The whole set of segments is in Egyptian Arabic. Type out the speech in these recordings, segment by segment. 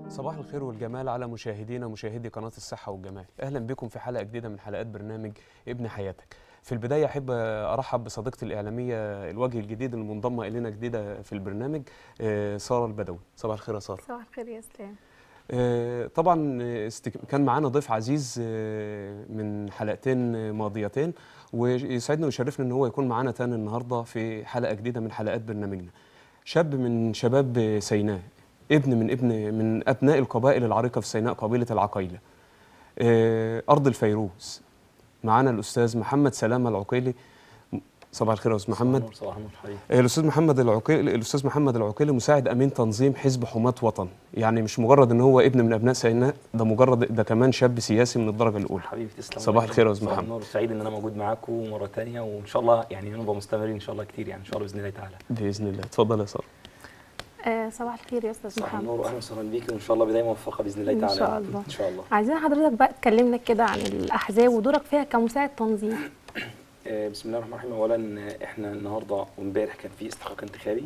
صباح الخير والجمال على مشاهدينا مشاهدي قناة الصحة والجمال أهلا بكم في حلقة جديدة من حلقات برنامج ابن حياتك في البداية أحب أرحب بصديقتي الإعلامية الوجه الجديد المنضمة إلينا جديدة في البرنامج آه، سارة البدوي صباح الخير يا سارة صباح الخير يا اسلام آه، طبعا استك... كان معانا ضيف عزيز آه، من حلقتين ماضيتين ويسعدنا ويشرفنا ان هو يكون معانا تاني النهارده في حلقه جديده من حلقات برنامجنا شاب من شباب سيناء ابن من ابن من ابناء القبائل العريقه في سيناء قبيله العقيله آه، ارض الفيروز معانا الاستاذ محمد سلامه العقيلي صباح الخير يا استاذ محمد صباح النور حبيبي آه، الاستاذ محمد العقيلي الاستاذ محمد العقيلي مساعد امين تنظيم حزب حماة وطن يعني مش مجرد ان هو ابن من ابناء سيناء ده مجرد ده كمان شاب سياسي من الدرجه الاولى حبيبي تسلم صباح الخير يا أستاذ صباح محمد. النور سعيد ان انا موجود معاكم مره ثانيه وان شاء الله يعني نبقى مستمرين ان شاء الله كتير يعني ان شاء الله باذن الله تعالى باذن الله اتفضل يا ساره آه صباح الخير يا استاذ صباح محمد النور واهلا وسهلا بيكي وان شاء الله بدايه موفقه باذن الله إن تعالى شاء الله. ان شاء الله عايزين حضرتك بقى تكلمنا كده عن الاحزاب ودورك فيها كمساعد تنظيم آه، بسم الله الرحمن الرحيم اولا آه، احنا النهارده وامبارح كان في استحقاق انتخابي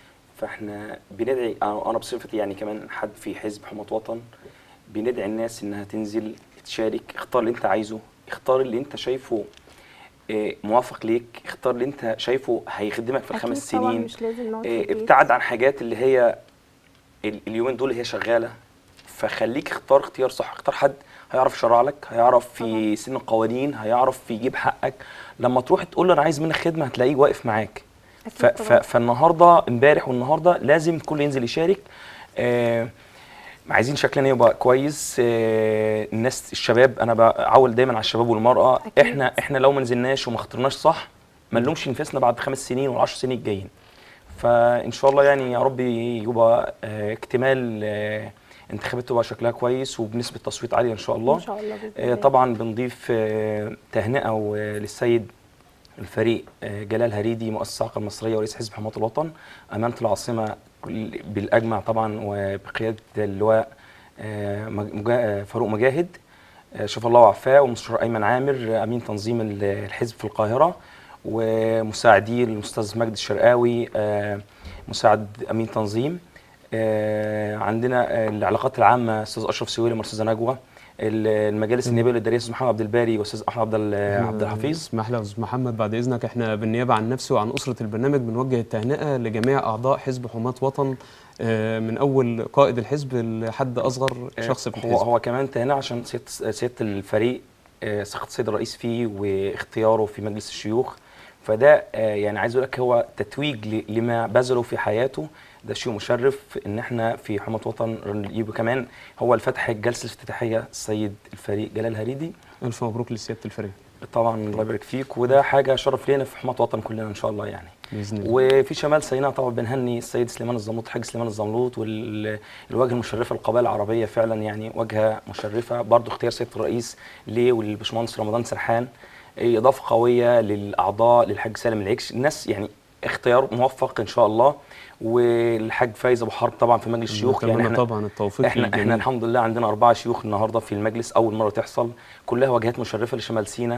فاحنا بندعي أنا انا بصفتي يعني كمان حد في حزب حماة وطن بندعي الناس انها تنزل تشارك اختار اللي انت عايزه اختار اللي انت شايفه آه، موافق ليك اختار اللي انت شايفه هيخدمك في الخمس أكيد طبعا سنين مش لازم نقعد في آه، البيت. ابتعد عن حاجات اللي هي ال- اليومين دول هي شغاله فخليك اختار اختيار صح اختار حد هيعرف يشرع لك هيعرف في سن القوانين هيعرف يجيب حقك لما تروح تقول له انا عايز منك خدمه هتلاقيه واقف معاك ف أكيد ف طبعاً. فالنهارده امبارح والنهارده لازم الكل ينزل يشارك آه عايزين شكلنا يبقى كويس آه الناس الشباب انا بعول دايما على الشباب والمراه أكيد. احنا احنا لو ما نزلناش وما اخترناش صح ما نلومش نفسنا بعد خمس سنين ولا 10 سنين الجايين فان شاء الله يعني يا رب يبقى آه، اكتمال آه، انتخابات تبقى شكلها كويس وبنسبه تصويت عاليه ان شاء الله ان شاء الله باذن آه، الله طبعا بنضيف آه، تهنئه و- للسيد الفريق آه، جلال هريدي مؤسس العقل المصريه ورئيس حزب حماة الوطن امانه العاصمه كل- بالاجمع طبعا وبقياده اللواء آه، مج- مجا- آه، فاروق مجاهد آه، شفى الله وعافاه ومستشار ايمن عامر آه، امين تنظيم ال- الحزب في القاهره ومساعدي الاستاذ مجدي الشرقاوي آه، مساعد امين تنظيم آه، عندنا آه، العلاقات العامه استاذ اشرف سويلم والاستاذه نجوى ال- المجالس النيابيه والاداريه استاذ محمد عبد الباري واستاذ احمد عبد ال- عبد الحفيظ اسمح لي يا استاذ محمد بعد اذنك احنا بالنيابه عن نفسي وعن اسره البرنامج بنوجه التهنئه لجميع اعضاء حزب حماة وطن آه، من اول قائد الحزب لحد اصغر شخص في هو الحزب هو كمان تهنئه عشان سياده سياده الفريق آه، ثقه السيد الرئيس فيه واختياره في مجلس الشيوخ فده آه، يعني عايز اقول لك هو تتويج ل- لما بذله في حياته ده شيء مشرف ان احنا في حماة وطن يبقى كمان هو الفتح الجلسه الافتتاحيه السيد الفريق جلال هريدي الف مبروك لسياده الفريق طبعا الله يبارك فيك وده حاجه شرف لينا في حماة وطن كلنا ان شاء الله يعني باذن الله وفي شمال سيناء طبعا بنهني السيد سليمان الزملوط الحاج سليمان الزملوط والوجهه المشرفه للقبائل العربيه فعلا يعني وجهه مشرفه برضو اختيار سياده الرئيس ليه وللبشمهندس رمضان سرحان إيه، اضافه قويه للاعضاء للحاج سالم العكش الناس يعني اختيار موفق ان شاء الله والحاج فايز ابو حرب طبعا في مجلس الشيوخ نتمنى احنا طبعا التوفيق احنا للجميع. احنا الحمد لله عندنا اربعه شيوخ النهارده في المجلس اول مره تحصل كلها واجهات مشرفه لشمال سيناء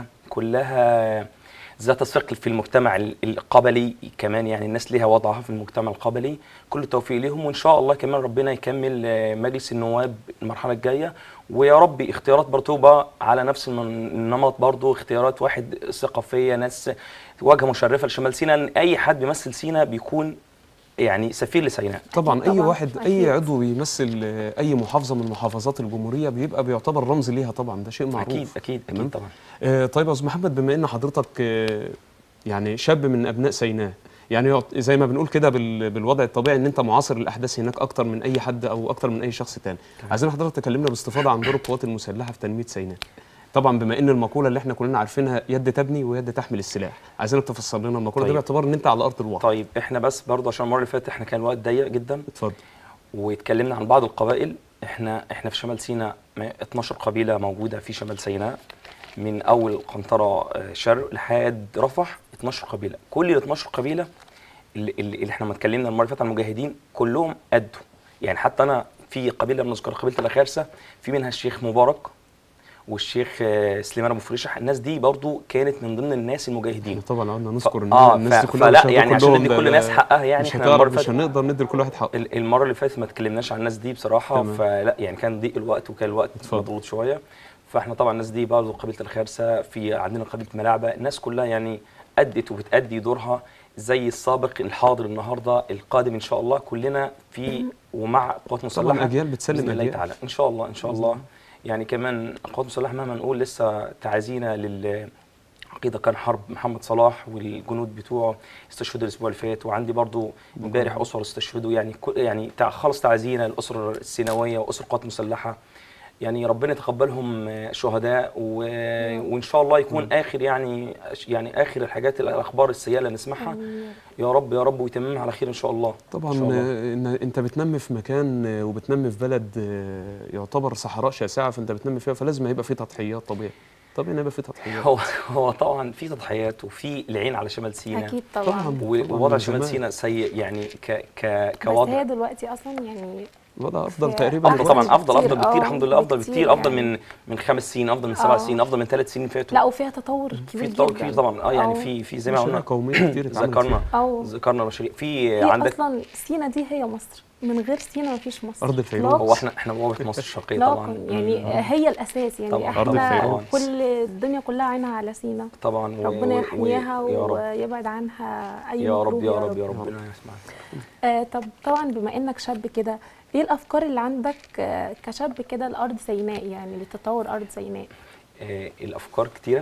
كلها ذات ثقل في المجتمع ال- القبلي كمان يعني الناس ليها وضعها في المجتمع القبلي كل التوفيق ليهم وان شاء الله كمان ربنا يكمل آه، مجلس النواب المرحله الجايه ويا رب اختيارات برضه تبقى على نفس الن- النمط برضه اختيارات واحد ثقه فيا ناس واجهه مشرفه لشمال سيناء لأن اي حد بيمثل سيناء بيكون يعني سفير لسيناء طبعا أكيد اي طبعاً، واحد أكيد. اي عضو بيمثل آه، اي محافظه من محافظات الجمهوريه بيبقى بيعتبر رمز ليها طبعا ده شيء معروف اكيد اكيد تمام؟ اكيد طبعا آه، طيب يا استاذ محمد بما ان حضرتك آه، يعني شاب من ابناء سيناء يعني يعط- زي ما بنقول كده بال- بالوضع الطبيعي ان انت معاصر الاحداث هناك اكتر من اي حد او اكتر من اي شخص تاني عايزين حضرتك تكلمنا باستفاضه عن دور القوات المسلحه في تنميه سيناء طبعا بما ان المقوله اللي احنا كلنا عارفينها يد تبني ويد تحمل السلاح عايزينك تفسر لنا المقوله دي طيب. باعتبار ان انت على ارض الواقع طيب احنا بس برضه عشان المره اللي فاتت احنا كان الوقت ضيق جدا اتفضل واتكلمنا عن بعض القبائل احنا احنا في شمال سيناء ما- 12 قبيله موجوده في شمال سيناء من اول قنطره آه، شرق لحد رفح 12 قبيله كل ال 12 قبيله اللي, اللي اللي احنا ما اتكلمنا المره اللي فاتت عن المجاهدين كلهم قدوا يعني حتى انا في قبيله بنذكر قبيله الاخارسه في منها الشيخ مبارك والشيخ آه، سليمان ابو فريشه الناس دي برضو كانت من ضمن الناس المجاهدين طبعا قعدنا ف- نذكر ان اه الناس دي ف- كلها فلا مش يعني هنقدر عشان كلهم ندي ده- كل ده الناس حقها يعني مش احنا المره هتعرف اللي مش فاتت هنقدر ندي لكل واحد حقه ال- المره اللي فاتت ما اتكلمناش عن الناس دي بصراحه تمام. فلا يعني كان ضيق الوقت وكان الوقت اتفضل. مضغوط شويه فاحنا طبعا الناس دي برضه قبيله الخرسه في عندنا قبيله ملاعبه الناس كلها يعني ادت وبتادي دورها زي السابق الحاضر النهارده القادم ان شاء الله كلنا في ومع قوات مسلحه طبعا اجيال بتسلم باذن الله اجيال تعالى ان شاء الله ان شاء بإذن الله الله. يعني كمان قوات مسلحه مهما نقول لسه تعازينا لل عقيده كان حرب محمد صلاح والجنود بتوعه استشهدوا الاسبوع اللي فات وعندي برضو امبارح اسر استشهدوا يعني كل يعني تع- خلص تعزينا الاسر السيناويه واسر قوات مسلحه يعني ربنا يتقبلهم آه، شهداء و... وان شاء الله يكون اخر يعني يعني اخر الحاجات الاخبار السيئه اللي نسمعها يا رب يا رب ويتممها على خير ان شاء الله طبعا إن شاء الله. آه، إن انت بتنمي في مكان آه، وبتنمي في بلد آه، يعتبر صحراء شاسعه فانت بتنمي فيها فلازم هيبقى في تضحيات طبيعي طبيعي هيبقى في تضحيات هو هو طبعا في تضحيات وفي العين على شمال سيناء اكيد طبعاً. طبعا و- طبعاً ووضع من شمال زمان. سيناء سيء يعني ك ك بس كوضع هي دلوقتي اصلا يعني الوضع افضل هي تقريبا افضل أحسن طبعا افضل بكتير، افضل بكتير آه، الحمد لله افضل بكتير بكتير افضل يعني. من من خمس سنين افضل من سبع آه. سنين افضل من ثلاث سنين فاتوا لا وفيها تطور كبير في تطور جدا كبير طبعا اه يعني أو- في في زي ما مشاريع قلنا قوميه كتير اتعملت ذكرنا فيها. او ذكرنا مشاريع في هي عندك اصلا سينا دي هي مصر من غير سينا مفيش مصر أرض الفيروز. إطلاقاً. هو احنا احنا بوابه مصر الشرقيه اطلاقاً. طبعا يعني مم. هي الاساس يعني طبعاً. أرض احنا الفيروز. كل الدنيا كلها عينها على سينا طبعا و- ربنا و- و- يحميها يا رب ويبعد عنها اي يا رب مكروه يا رب يا رب ربنا يسمعك آه طب طبعا بما انك شاب كده ايه الافكار اللي عندك آه كشاب كده لارض سيناء يعني لتطور ارض سيناء آه، الافكار كتيره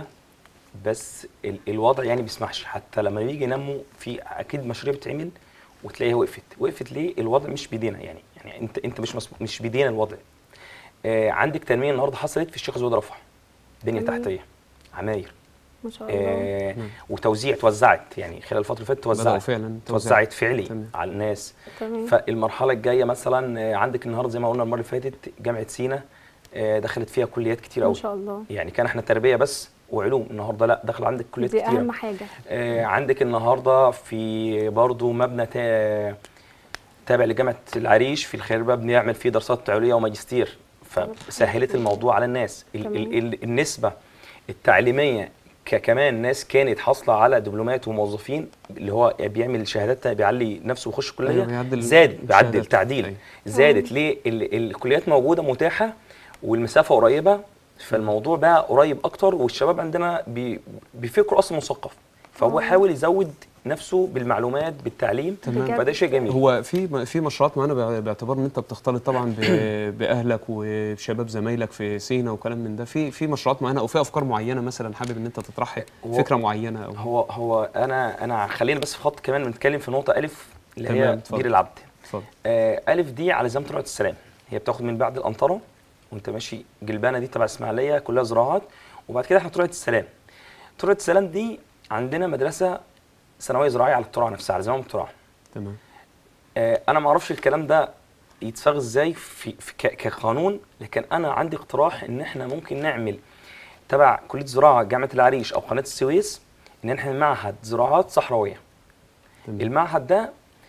بس ال- الوضع يعني بيسمحش حتى لما بيجي ينموا في اكيد مشاريع بتتعمل وتلاقيها وقفت وقفت ليه الوضع مش بايدينا يعني يعني انت انت مش مسمو- مش بايدينا الوضع آه عندك تنميه النهارده حصلت في الشيخ زود رفح بنيه تمام. تحتيه عماير ما شاء الله آه نعم. وتوزيع توزعت يعني خلال الفتره اللي فاتت بدأوا توزعت فعلا توزعت فعلي تمام. على الناس تمام فالمرحله الجايه مثلا آه، عندك النهارده زي ما قلنا المره اللي فاتت جامعه سينا آه، دخلت فيها كليات كتير ما قوي شاء الله يعني كان احنا تربيه بس وعلوم النهارده لا دخل عندك كليات دي كتير اهم حاجه آه عندك النهارده في برضو مبنى تا- تابع لجامعه العريش في الخيربه بنعمل فيه دراسات عليا وماجستير فسهلت الموضوع على الناس ال تمام. ال ال النسبه التعليميه ك- كمان ناس كانت حاصله على دبلومات وموظفين اللي هو بيعمل شهادات بيعلي نفسه ويخش أيوة، كليه بيعدل زاد بيعدل الشهادات. تعديل أيوة. زادت ليه ال الكليات موجوده متاحه والمسافه قريبه فالموضوع بقى قريب اكتر والشباب عندنا بي بيفكروا اصلا مثقف فهو آه. حاول يزود نفسه بالمعلومات بالتعليم تمام. بجد. فده شيء جميل هو في في مشروعات معينه بع- باعتبار ان انت بتختلط طبعا ب- باهلك وبشباب زمايلك في سينا وكلام من ده في في مشروعات معينه او في افكار معينه مثلا حابب ان انت تطرحها هو- فكره معينه او هو هو انا انا خلينا بس في خط كمان بنتكلم في نقطه الف اللي تمام، هي اتفضل. بير العبد اتفضل آه الف دي على زمن طلعت السلام هي بتاخد من بعد القنطره وانت ماشي جلبانه دي تبع اسماعيليه كلها زراعات وبعد كده احنا طلعت السلام طلعت السلام دي عندنا مدرسه ثانويه زراعيه على الترعه نفسها على زمام الترعه تمام آه، انا ما اعرفش الكلام ده يتصاغ ازاي في, في ك- كقانون لكن انا عندي اقتراح ان احنا ممكن نعمل تبع كليه زراعه جامعه العريش او قناه السويس ان احنا معهد زراعات صحراويه تمام المعهد ده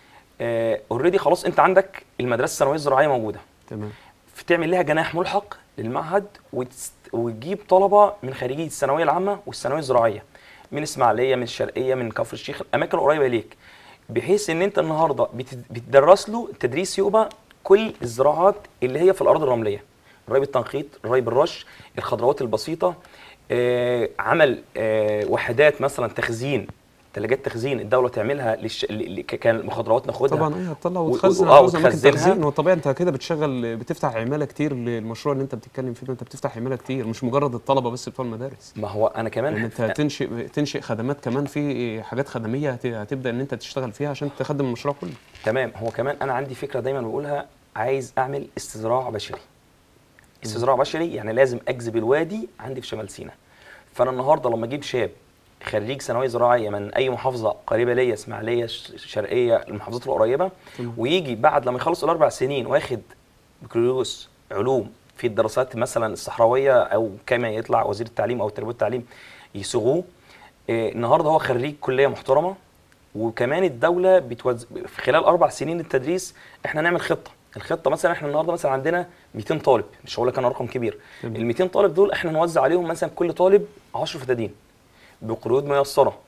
اوريدي خلاص انت عندك المدرسه الثانويه الزراعيه موجوده تمام فتعمل لها جناح ملحق للمعهد وتس- وتجيب طلبه من خريجي الثانويه العامه والثانويه الزراعيه من اسماعيليه من الشرقيه من كفر الشيخ الاماكن القريبه ليك بحيث ان انت النهارده بت- بتدرس له التدريس يبقى كل الزراعات اللي هي في الارض الرمليه ري بالتنقيط ري بالرش الخضروات البسيطه آه، عمل آه، وحدات مثلا تخزين ثلاجات تخزين الدوله تعملها للش... ل- ل- ك- كان مخدرات ناخدها طبعا ايه هتطلع و- وتخزن و- آه، عاوز اماكن وتخزنها. تخزين وطبيعي انت كده بتشغل بتفتح عماله كتير للمشروع اللي انت بتتكلم فيه ده انت بتفتح عماله كتير مش مجرد الطلبه بس بتوع المدارس ما هو انا كمان لان انت هتنشئ تنشئ خدمات كمان في حاجات خدميه هت- هتبدا ان انت تشتغل فيها عشان تخدم المشروع كله تمام هو كمان انا عندي فكره دايما بقولها عايز اعمل استزراع بشري استزراع بشري يعني لازم اجذب الوادي عندي في شمال سيناء فانا النهارده لما اجيب شاب خريج ثانويه زراعيه من اي محافظه قريبه ليا اسماعيليه ش- شرقيه المحافظات القريبه تمام. ويجي بعد لما يخلص الاربع سنين واخد بكالوريوس علوم في الدراسات مثلا الصحراويه او كما يطلع وزير التعليم او التربيه والتعليم يصوغوه إيه، النهارده هو خريج كليه محترمه وكمان الدوله بتوز... في خلال اربع سنين التدريس احنا نعمل خطه الخطه مثلا احنا النهارده مثلا عندنا 200 طالب مش هقول لك انا رقم كبير تمام. ال 200 طالب دول احنا نوزع عليهم مثلا كل طالب 10 فدادين بقروض ميسره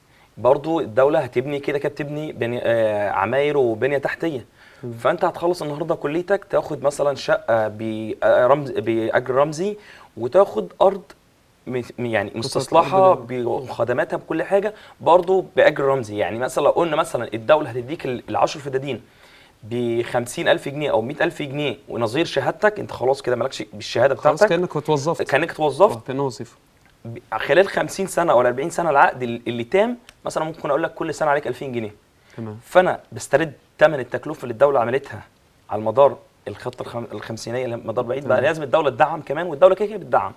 برضو الدوله هتبني كده كده بتبني بني آه عماير وبنيه تحتيه فانت هتخلص النهارده كليتك تاخد مثلا شقه برمز باجر رمزي وتاخد ارض م- يعني مستصلحه أرض بخدماتها بكل حاجه برضو باجر رمزي يعني مثلا لو قلنا مثلا الدوله هتديك ال 10 فدادين ب 50000 جنيه او 100000 جنيه ونظير شهادتك انت خلاص كده مالكش بالشهاده خلاص بتاعتك كانك اتوظفت كانك اتوظفت آه، كانه وظيفه ب- خلال 50 سنه ولا 40 سنه العقد ال- اللي تام مثلا ممكن اقول لك كل سنه عليك 2000 جنيه تمام فانا بسترد ثمن التكلفه اللي الدوله عملتها على المدار الخطه الخم... الخمسينيه اللي مدار بعيد بقى تمام. لازم الدوله تدعم كمان والدوله كده كده بتدعم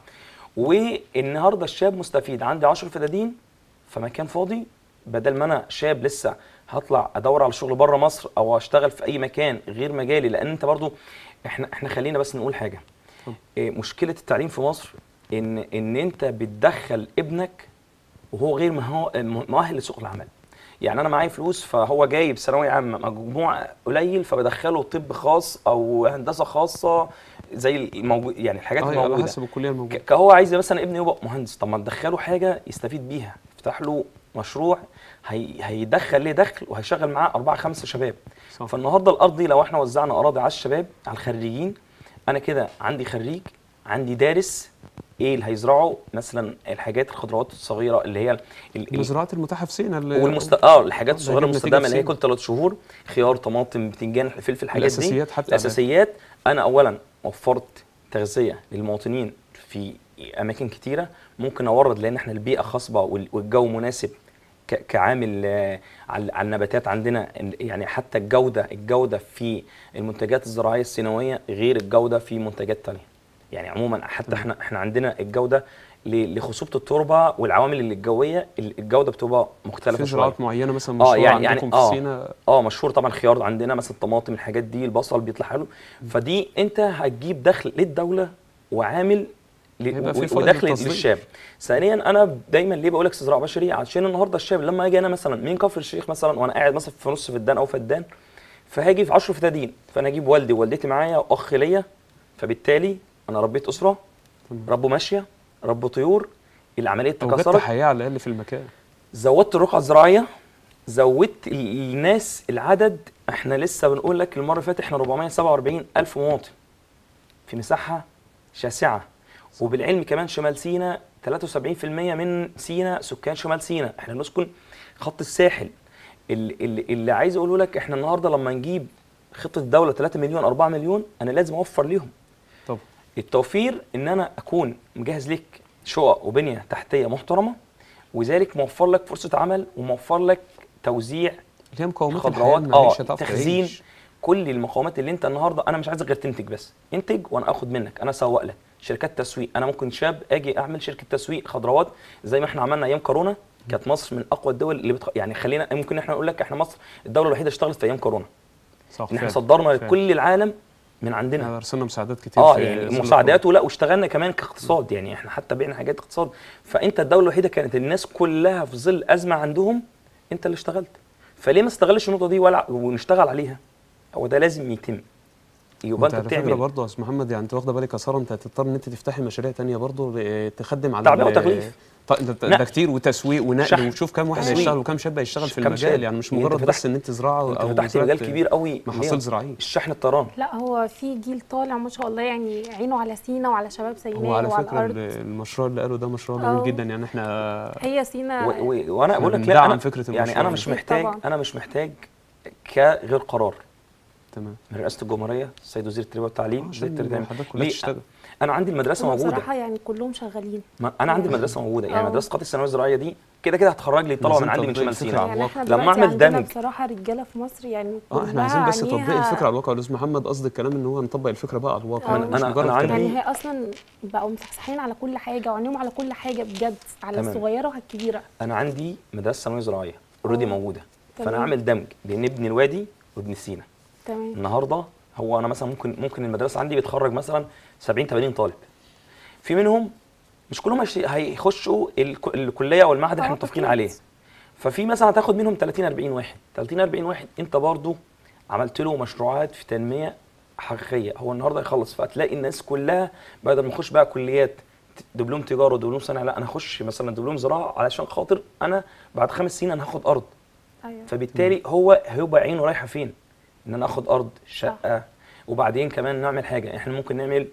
والنهارده الشاب مستفيد عندي 10 فدادين فمكان فاضي بدل ما انا شاب لسه هطلع ادور على شغل بره مصر او اشتغل في اي مكان غير مجالي لان انت برضو احنا احنا خلينا بس نقول حاجه اتفضل. إيه مشكله التعليم في مصر ان ان انت بتدخل ابنك وهو غير مهو- مؤهل لسوق العمل يعني انا معايا فلوس فهو جايب ثانويه عامه مجموع قليل فبدخله طب خاص او هندسه خاصه زي الموجود يعني الحاجات اه يبقى على الموجوده حسب الكليه الموجوده ك- كهو عايز مثلا ابني يبقى مهندس طب ما تدخله حاجه يستفيد بيها افتح له مشروع هي هيدخل ليه دخل وهيشغل معاه اربعه خمسه شباب صح. فالنهارده الارض دي لو احنا وزعنا اراضي على الشباب على الخريجين انا كده عندي خريج عندي دارس ايه اللي هيزرعه مثلا الحاجات الخضروات الصغيره اللي هي ال- ال- المزرعات المتاحه في سينا اللي- والمست... اه الحاجات ده الصغيره هيجيب نتيجة المستدامه اللي هي في كل ثلاث شهور خيار طماطم بتنجان فلفل الحاجات دي الأساسيات حتى الاساسيات انا اولا وفرت تغذيه للمواطنين في اماكن كتيره ممكن اورد لان احنا البيئه خصبه وال- والجو مناسب ك- كعامل آه، على على النباتات عندنا ال- يعني حتى الجوده الجوده في المنتجات الزراعيه السنويه غير الجوده في منتجات تانية يعني عموما حتى احنا احنا عندنا الجوده ل- لخصوبه التربه والعوامل اللي الجويه ال- الجوده بتبقى مختلفه في شويه زراعات معينه مثلا اه مشهوره يعني عندكم يعني في اه سينا اه مشهور طبعا الخيار عندنا مثلا الطماطم الحاجات دي البصل بيطلع حلو فدي انت هتجيب دخل للدوله وعامل ل- هيبقى في و- فائض ودخل للتصدير. للشاب ثانيا انا دايما ليه بقول لك استزراع بشري عشان النهارده الشاب لما اجي انا مثلا من كفر الشيخ مثلا وانا قاعد مثلا في نص فدان او فدان فهاجي في 10 فدادين فانا اجيب والدي ووالدتي معايا واخ ليا فبالتالي انا ربيت اسره تمام. ربوا ماشيه ربوا طيور العمليه اوجدت تكاثرت حياه على الاقل في المكان زودت الرقعة الزراعية زودت ال- الناس العدد احنا لسه بنقول لك المرة اللي فاتت احنا 447 ألف مواطن في مساحة شاسعة وبالعلم كمان شمال سيناء 73% من سيناء سكان شمال سيناء احنا نسكن خط الساحل اللي, اللي, اللي عايز اقوله لك احنا النهارده لما نجيب خطة الدولة 3 مليون 4 مليون انا لازم اوفر ليهم طب التوفير ان انا اكون مجهز لك شقق وبنيه تحتيه محترمه وذلك موفر لك فرصه عمل وموفر لك توزيع اللي هي مقومات الحياه خضروات اه المعيشه تعرف تخزين تعيش. كل المقومات اللي انت النهارده انا مش عايزك غير تنتج بس انتج وانا اخد منك انا اسوق لك شركات تسويق انا ممكن شاب اجي اعمل شركه تسويق خضروات زي ما احنا عملنا ايام كورونا كانت مصر من اقوى الدول اللي بتخ... يعني خلينا ممكن احنا نقول لك احنا مصر الدوله الوحيده اللي اشتغلت في ايام كورونا صح ان احنا فعلا. صدرنا فعلا. لكل العالم من عندنا احنا ارسلنا مساعدات كتير اه في يعني ظل مساعدات ولا واشتغلنا كمان كاقتصاد يعني احنا حتى بعنا حاجات اقتصاد فانت الدوله الوحيده كانت الناس كلها في ظل ازمه عندهم انت اللي اشتغلت فليه ما استغلش النقطه دي ولا ونشتغل عليها هو ده لازم يتم يبقى انت انت على فكره بتعمل برضه يا استاذ محمد يعني انت واخده بالك يا ساره انت هتضطر ان انت تفتحي مشاريع تانية برضه اه، تخدم على تعبئة ال- وتغليف. ط- ده, ده, نقل. ده كتير وتسويق ونقل شحن. وشوف كام واحد تسويق. هيشتغل وكام شاب هيشتغل في كام المجال شاب. يعني مش يعني انت مجرد فتحت- بس ان انت زراعه انت او فتحت زراعة مجال كبير قوي محاصيل ليه؟ زراعيه الشحن الطيران لا هو في جيل طالع ما شاء الله يعني عينه على سينا وعلى شباب سيناء هو على وعلى فكره الارض ال- المشروع اللي قاله ده مشروع اه. جميل جدا يعني احنا هي سينا و- و- وانا بقول لك لا بندعم انا فكرة يعني المشروع انا ده. مش أكيد محتاج طبعاً. انا مش محتاج كغير قرار تمام من رئاسه الجمهوريه السيد وزير التربيه والتعليم عشان وزير التربيه الوحدات كلها ليه؟ تشتغل انا عندي المدرسه هما موجوده بصراحه يعني كلهم شغالين ما انا عندي المدرسه موجوده يعني اه. مدرسه قاده الثانويه الزراعيه دي كده كده هتخرج لي طلبه من لازم عندي من تطبيق شمال الفكرة سيناء على يعني الواقع. احنا لما دلوقتي أعمل عندنا دمج. بصراحه رجاله في مصر يعني اه احنا كلها عايزين بس تطبيق عينيها- الفكره على الواقع الاستاذ محمد قصد الكلام ان هو نطبق الفكره بقى على الواقع اه. مش أنا- مجرد أنا عندي- كلام. يعني هي اصلا بقوا مصحصحين على كل حاجه وعينيهم على كل حاجه بجد على تمام. الصغيره وعلى الكبيره انا عندي مدرسه ثانويه زراعيه اوريدي اه. موجوده فانا تمام. اعمل دمج بين ابن الوادي وابن سينا تمام النهارده هو انا مثلا ممكن ممكن المدرسه عندي بتخرج مثلا 70 80 طالب في منهم مش كلهم هيش- هيخشوا الك- الكليه او المعهد اللي احنا اه، متفقين أكيد. عليه ففي مثلا هتاخد منهم 30 40 واحد 30 40 واحد انت برضو عملت له مشروعات في تنميه حقيقيه هو النهارده يخلص فتلاقي الناس كلها بدل ما يخش بقى كليات دبلوم تجاره ودبلوم صناعه لا انا اخش مثلا دبلوم زراعه علشان خاطر انا بعد خمس سنين انا هاخد ارض ايوه فبالتالي هو هيبقى عينه رايحه فين؟ ان انا اخد ارض شقه وبعدين كمان نعمل حاجه احنا ممكن نعمل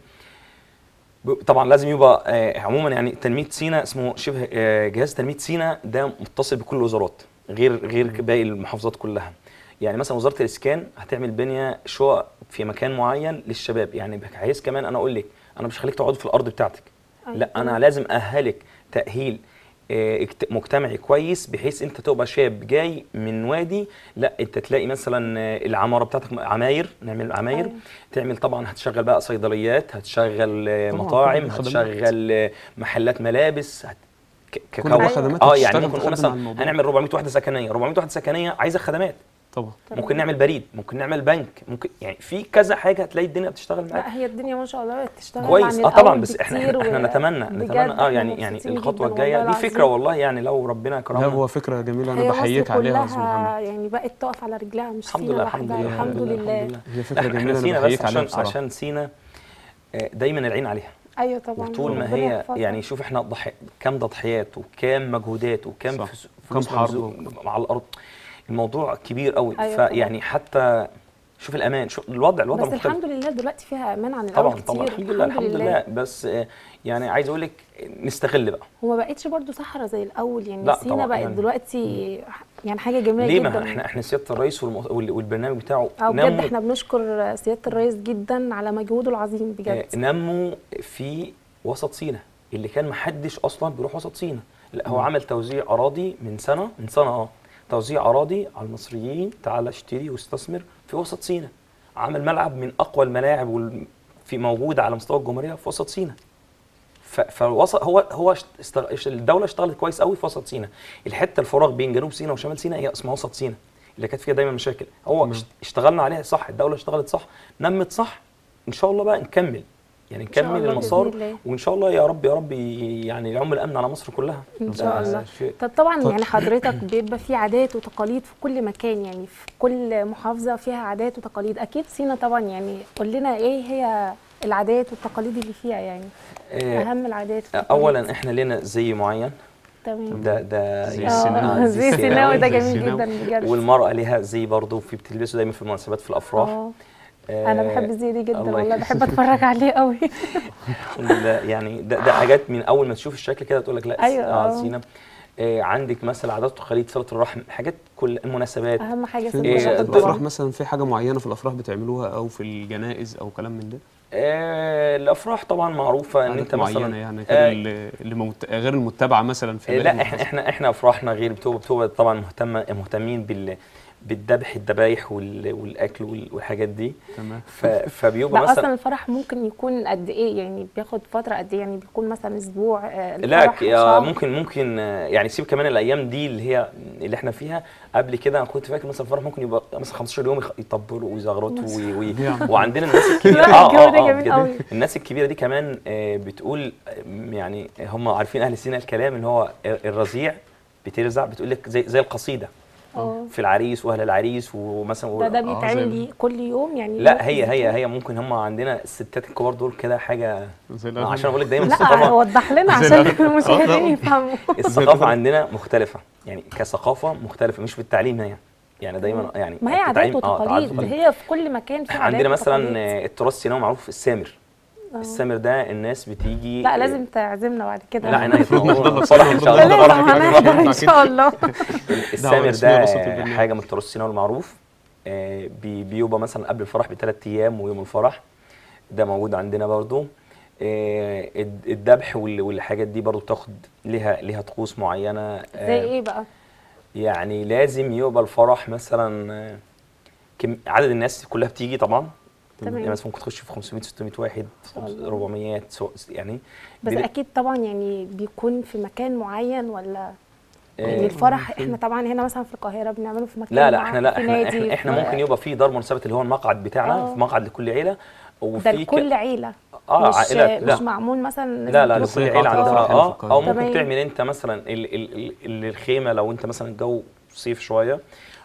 ب- طبعا لازم يبقى آه، عموما يعني تنميه سينا اسمه شبه آه، جهاز تنميه سينا ده متصل بكل الوزارات غير غير باقي المحافظات كلها يعني مثلا وزاره الاسكان هتعمل بنيه شقق في مكان معين للشباب يعني بحيث كمان انا اقول لك انا مش هخليك تقعد في الارض بتاعتك أيوة لا انا طبعاً. لازم اهلك تاهيل آه، اجت- مجتمعي كويس بحيث انت تبقى شاب جاي من وادي لا انت تلاقي مثلا آه، العماره بتاعتك عماير نعمل عماير أيوة. تعمل طبعا هتشغل بقى صيدليات هتشغل آه، طبعاً، مطاعم كل خدمات. هتشغل آه، محلات ملابس هت... ك- كل ككو- ده خدمات اه هتشتغل يعني ممكن نقول تخدم على مثلا الموضوع. هنعمل 400 وحده سكنيه 400 وحده سكنيه عايزه خدمات طبعا تمام. ممكن نعمل بريد ممكن نعمل بنك ممكن يعني في كذا حاجه هتلاقي الدنيا بتشتغل معاك لا هي الدنيا ما شاء الله بتشتغل كويس عن اه طبعا الأول بس احنا بكتير احنا, احنا و- نتمنى بجد نتمنى اه احنا يعني يعني مبسوطين الخطوه جداً الجايه والله دي فكره العظيم. والله يعني لو ربنا لا كرمنا هو فكره جميله هي انا مصر بحييك عليها يا استاذ كلها محمد يعني بقت تقف على رجلها مش الحمد سينا لله الحمد لوحدها لله الحمد لله هي فكره احنا جميله سينا انا بس بحييك عليها عشان بصراحه عشان سينا آه، دايما العين عليها ايوه طبعا وطول ما ربنا هي يحفظها. يعني شوف احنا ضحي كام تضحيات وكام مجهودات وكام صح. فس- كام فلوس حرب مبذول مع الارض الموضوع كبير قوي أيوة طبعاً. فيعني حتى شوف الامان شوف الوضع الوضع بس مختلف الحمد لله دلوقتي فيها امان عن الاول طبعا كتير طبعا الحمد لله الحمد لله بس آه، يعني عايز اقول لك نستغل بقى وما بقتش برضو صحراء زي الاول يعني لا سينا طبعاً، بقت يعني- دلوقتي يعني حاجه جميله ليه جدا ما احنا احنا سياده الرئيس والم- وال- والبرنامج بتاعه او بجد نموا احنا بنشكر سياده الرئيس جدا على مجهوده العظيم آه، بجد نموا في وسط سينا اللي كان محدش اصلا بيروح وسط سينا لا هو مم. عمل توزيع اراضي من سنه من سنه اه توزيع اراضي على المصريين تعالى اشتري واستثمر في وسط سينا عمل ملعب من اقوى الملاعب وال- في موجوده على مستوى الجمهوريه في وسط سينا ف- فوسط هو هو اشت- استغ- الدوله اشتغلت كويس قوي في وسط سينا الحته الفراغ بين جنوب سينا وشمال سينا هي اسمها وسط سينا اللي كانت فيها دايما مشاكل هو نعم. اشت- اشتغلنا عليها صح الدوله اشتغلت صح نمت صح ان شاء الله بقى نكمل يعني إن شاء نكمل الله المسار بإذن الله. وان شاء الله يا رب يا رب ي- يعني يعم الامن على مصر كلها ان ده شاء الله شيء طب طبعا يعني حضرتك بيبقى في عادات وتقاليد في كل مكان يعني في كل محافظه فيها عادات وتقاليد اكيد سينا طبعا يعني قول لنا ايه هي العادات والتقاليد اللي فيها يعني آه، اهم العادات والتقاليد. اولا احنا لنا زي معين تمام ده ده زي يعني- السيناوي. اه آه، زي السيناوي. السيناوي ده زي جميل السيناوي. جدا بجد والمراه ليها زي برضه في بتلبسه دايما في المناسبات في الافراح اه آه، انا بحب الزي دي جدا الله والله يخليك. بحب اتفرج عليه قوي الحمد لله يعني ده, ده حاجات من اول ما تشوف الشكل كده تقول لك لا أيوة، اه آه. سينا آه عندك مثلا عادات وتقاليد صله الرحم حاجات كل المناسبات اهم حاجه في في إيه، الأفراح- الرحم الطبع. الافراح طبعا مثلا في حاجه معينه في الافراح بتعملوها او في الجنائز او كلام من ده آه الافراح طبعا معروفه ان عادات انت معينه مثلا يعني آه، غير اللي اللي ممت... غير المتبعه مثلا في آه، باقي لا احنا المحافظات. احنا احنا افراحنا غير بتبقى بتبقى طبعا مهتمه مهتمين بال بالذبح الذبايح وال- والاكل وال- والحاجات دي تمام ف- فبيبقى لا مثلا اصلا الفرح ممكن يكون قد ايه يعني بياخد فتره قد ايه يعني بيكون مثلا اسبوع آه، لا الفرح ك- آه، شهر. ممكن ممكن آه، يعني سيب كمان الايام دي اللي هي اللي احنا فيها قبل كده انا كنت فاكر مثلا الفرح ممكن يبقى مثلا 15 يوم يخ- يطبلوا ويزغرطوا وي- وي- يعني. وعندنا الناس الكبيره لا، الجو ده جميل بجد. قوي. الناس الكبيره دي كمان آه، بتقول آه، يعني هم عارفين اهل سينا الكلام ان هو الرزيع بترزع بتقول لك زي زي القصيده اه في العريس واهل العريس ومثلا ده ده آه، زي بيتعمل ما- لي كل يوم يعني لا يوم هي في هي الأسبوع؟ هي ممكن هم عندنا الستات الكبار دول كده حاجه زي الأغاني. عشان اقول لك دايما لا الثقافه وضح لنا زي عشان الأغاني. آه، المشاهدين طبعاً. يفهموا الثقافه عندنا مختلفه يعني كثقافه مختلفه مش بالتعليم هي يعني دايما يعني ما هي عادات التعليم- آه، وتقاليد وتقاليد. هي في كل مكان في احنا عادات عندنا مثلا وتقاليد. آه، التراث السيناوي معروف السامر آه. السامر ده الناس بتيجي لا لازم تعزمنا بعد كده لا انا المفروض نحضر لك فرح ان شاء فرح الله فرح لازم فرح هنحضر فرح ان شاء الله السامر رسمية ده وسط البرنامج. حاجه من التراث السيناوي المعروف آه، بي- بيبقى مثلا قبل الفرح بثلاث ايام ويوم الفرح ده موجود عندنا برضو آه، الد- الذبح وال- والحاجات دي برضو بتاخد ليها ليها طقوس معينه آه، زي ايه بقى يعني لازم يبقى الفرح مثلا آه، كم عدد الناس كلها بتيجي طبعا تمام. يعني مثلا ممكن تخش في 500 600 واحد شاء الله. 400 سو- يعني بس بن- اكيد طبعا يعني بيكون في مكان معين ولا آه، يعني الفرح احنا طبعا هنا مثلا في القاهره بنعمله في مكان لا لا معين، احنا لا في احنا نادي احنا, احنا في- ممكن يبقى في دار مناسبات اللي هو المقعد بتاعنا آه. في مقعد لكل عيله ده وفي ك- لكل عيله اه مش عائلات لا مش معمول مثلا لا لا لازم لكل تروح- عيله قاعة عندها الفرح هنا في اه القاهرة. او ممكن تمام. تعمل انت مثلا ال ال ال ال- الخيمه لو انت مثلا الجو صيف شويه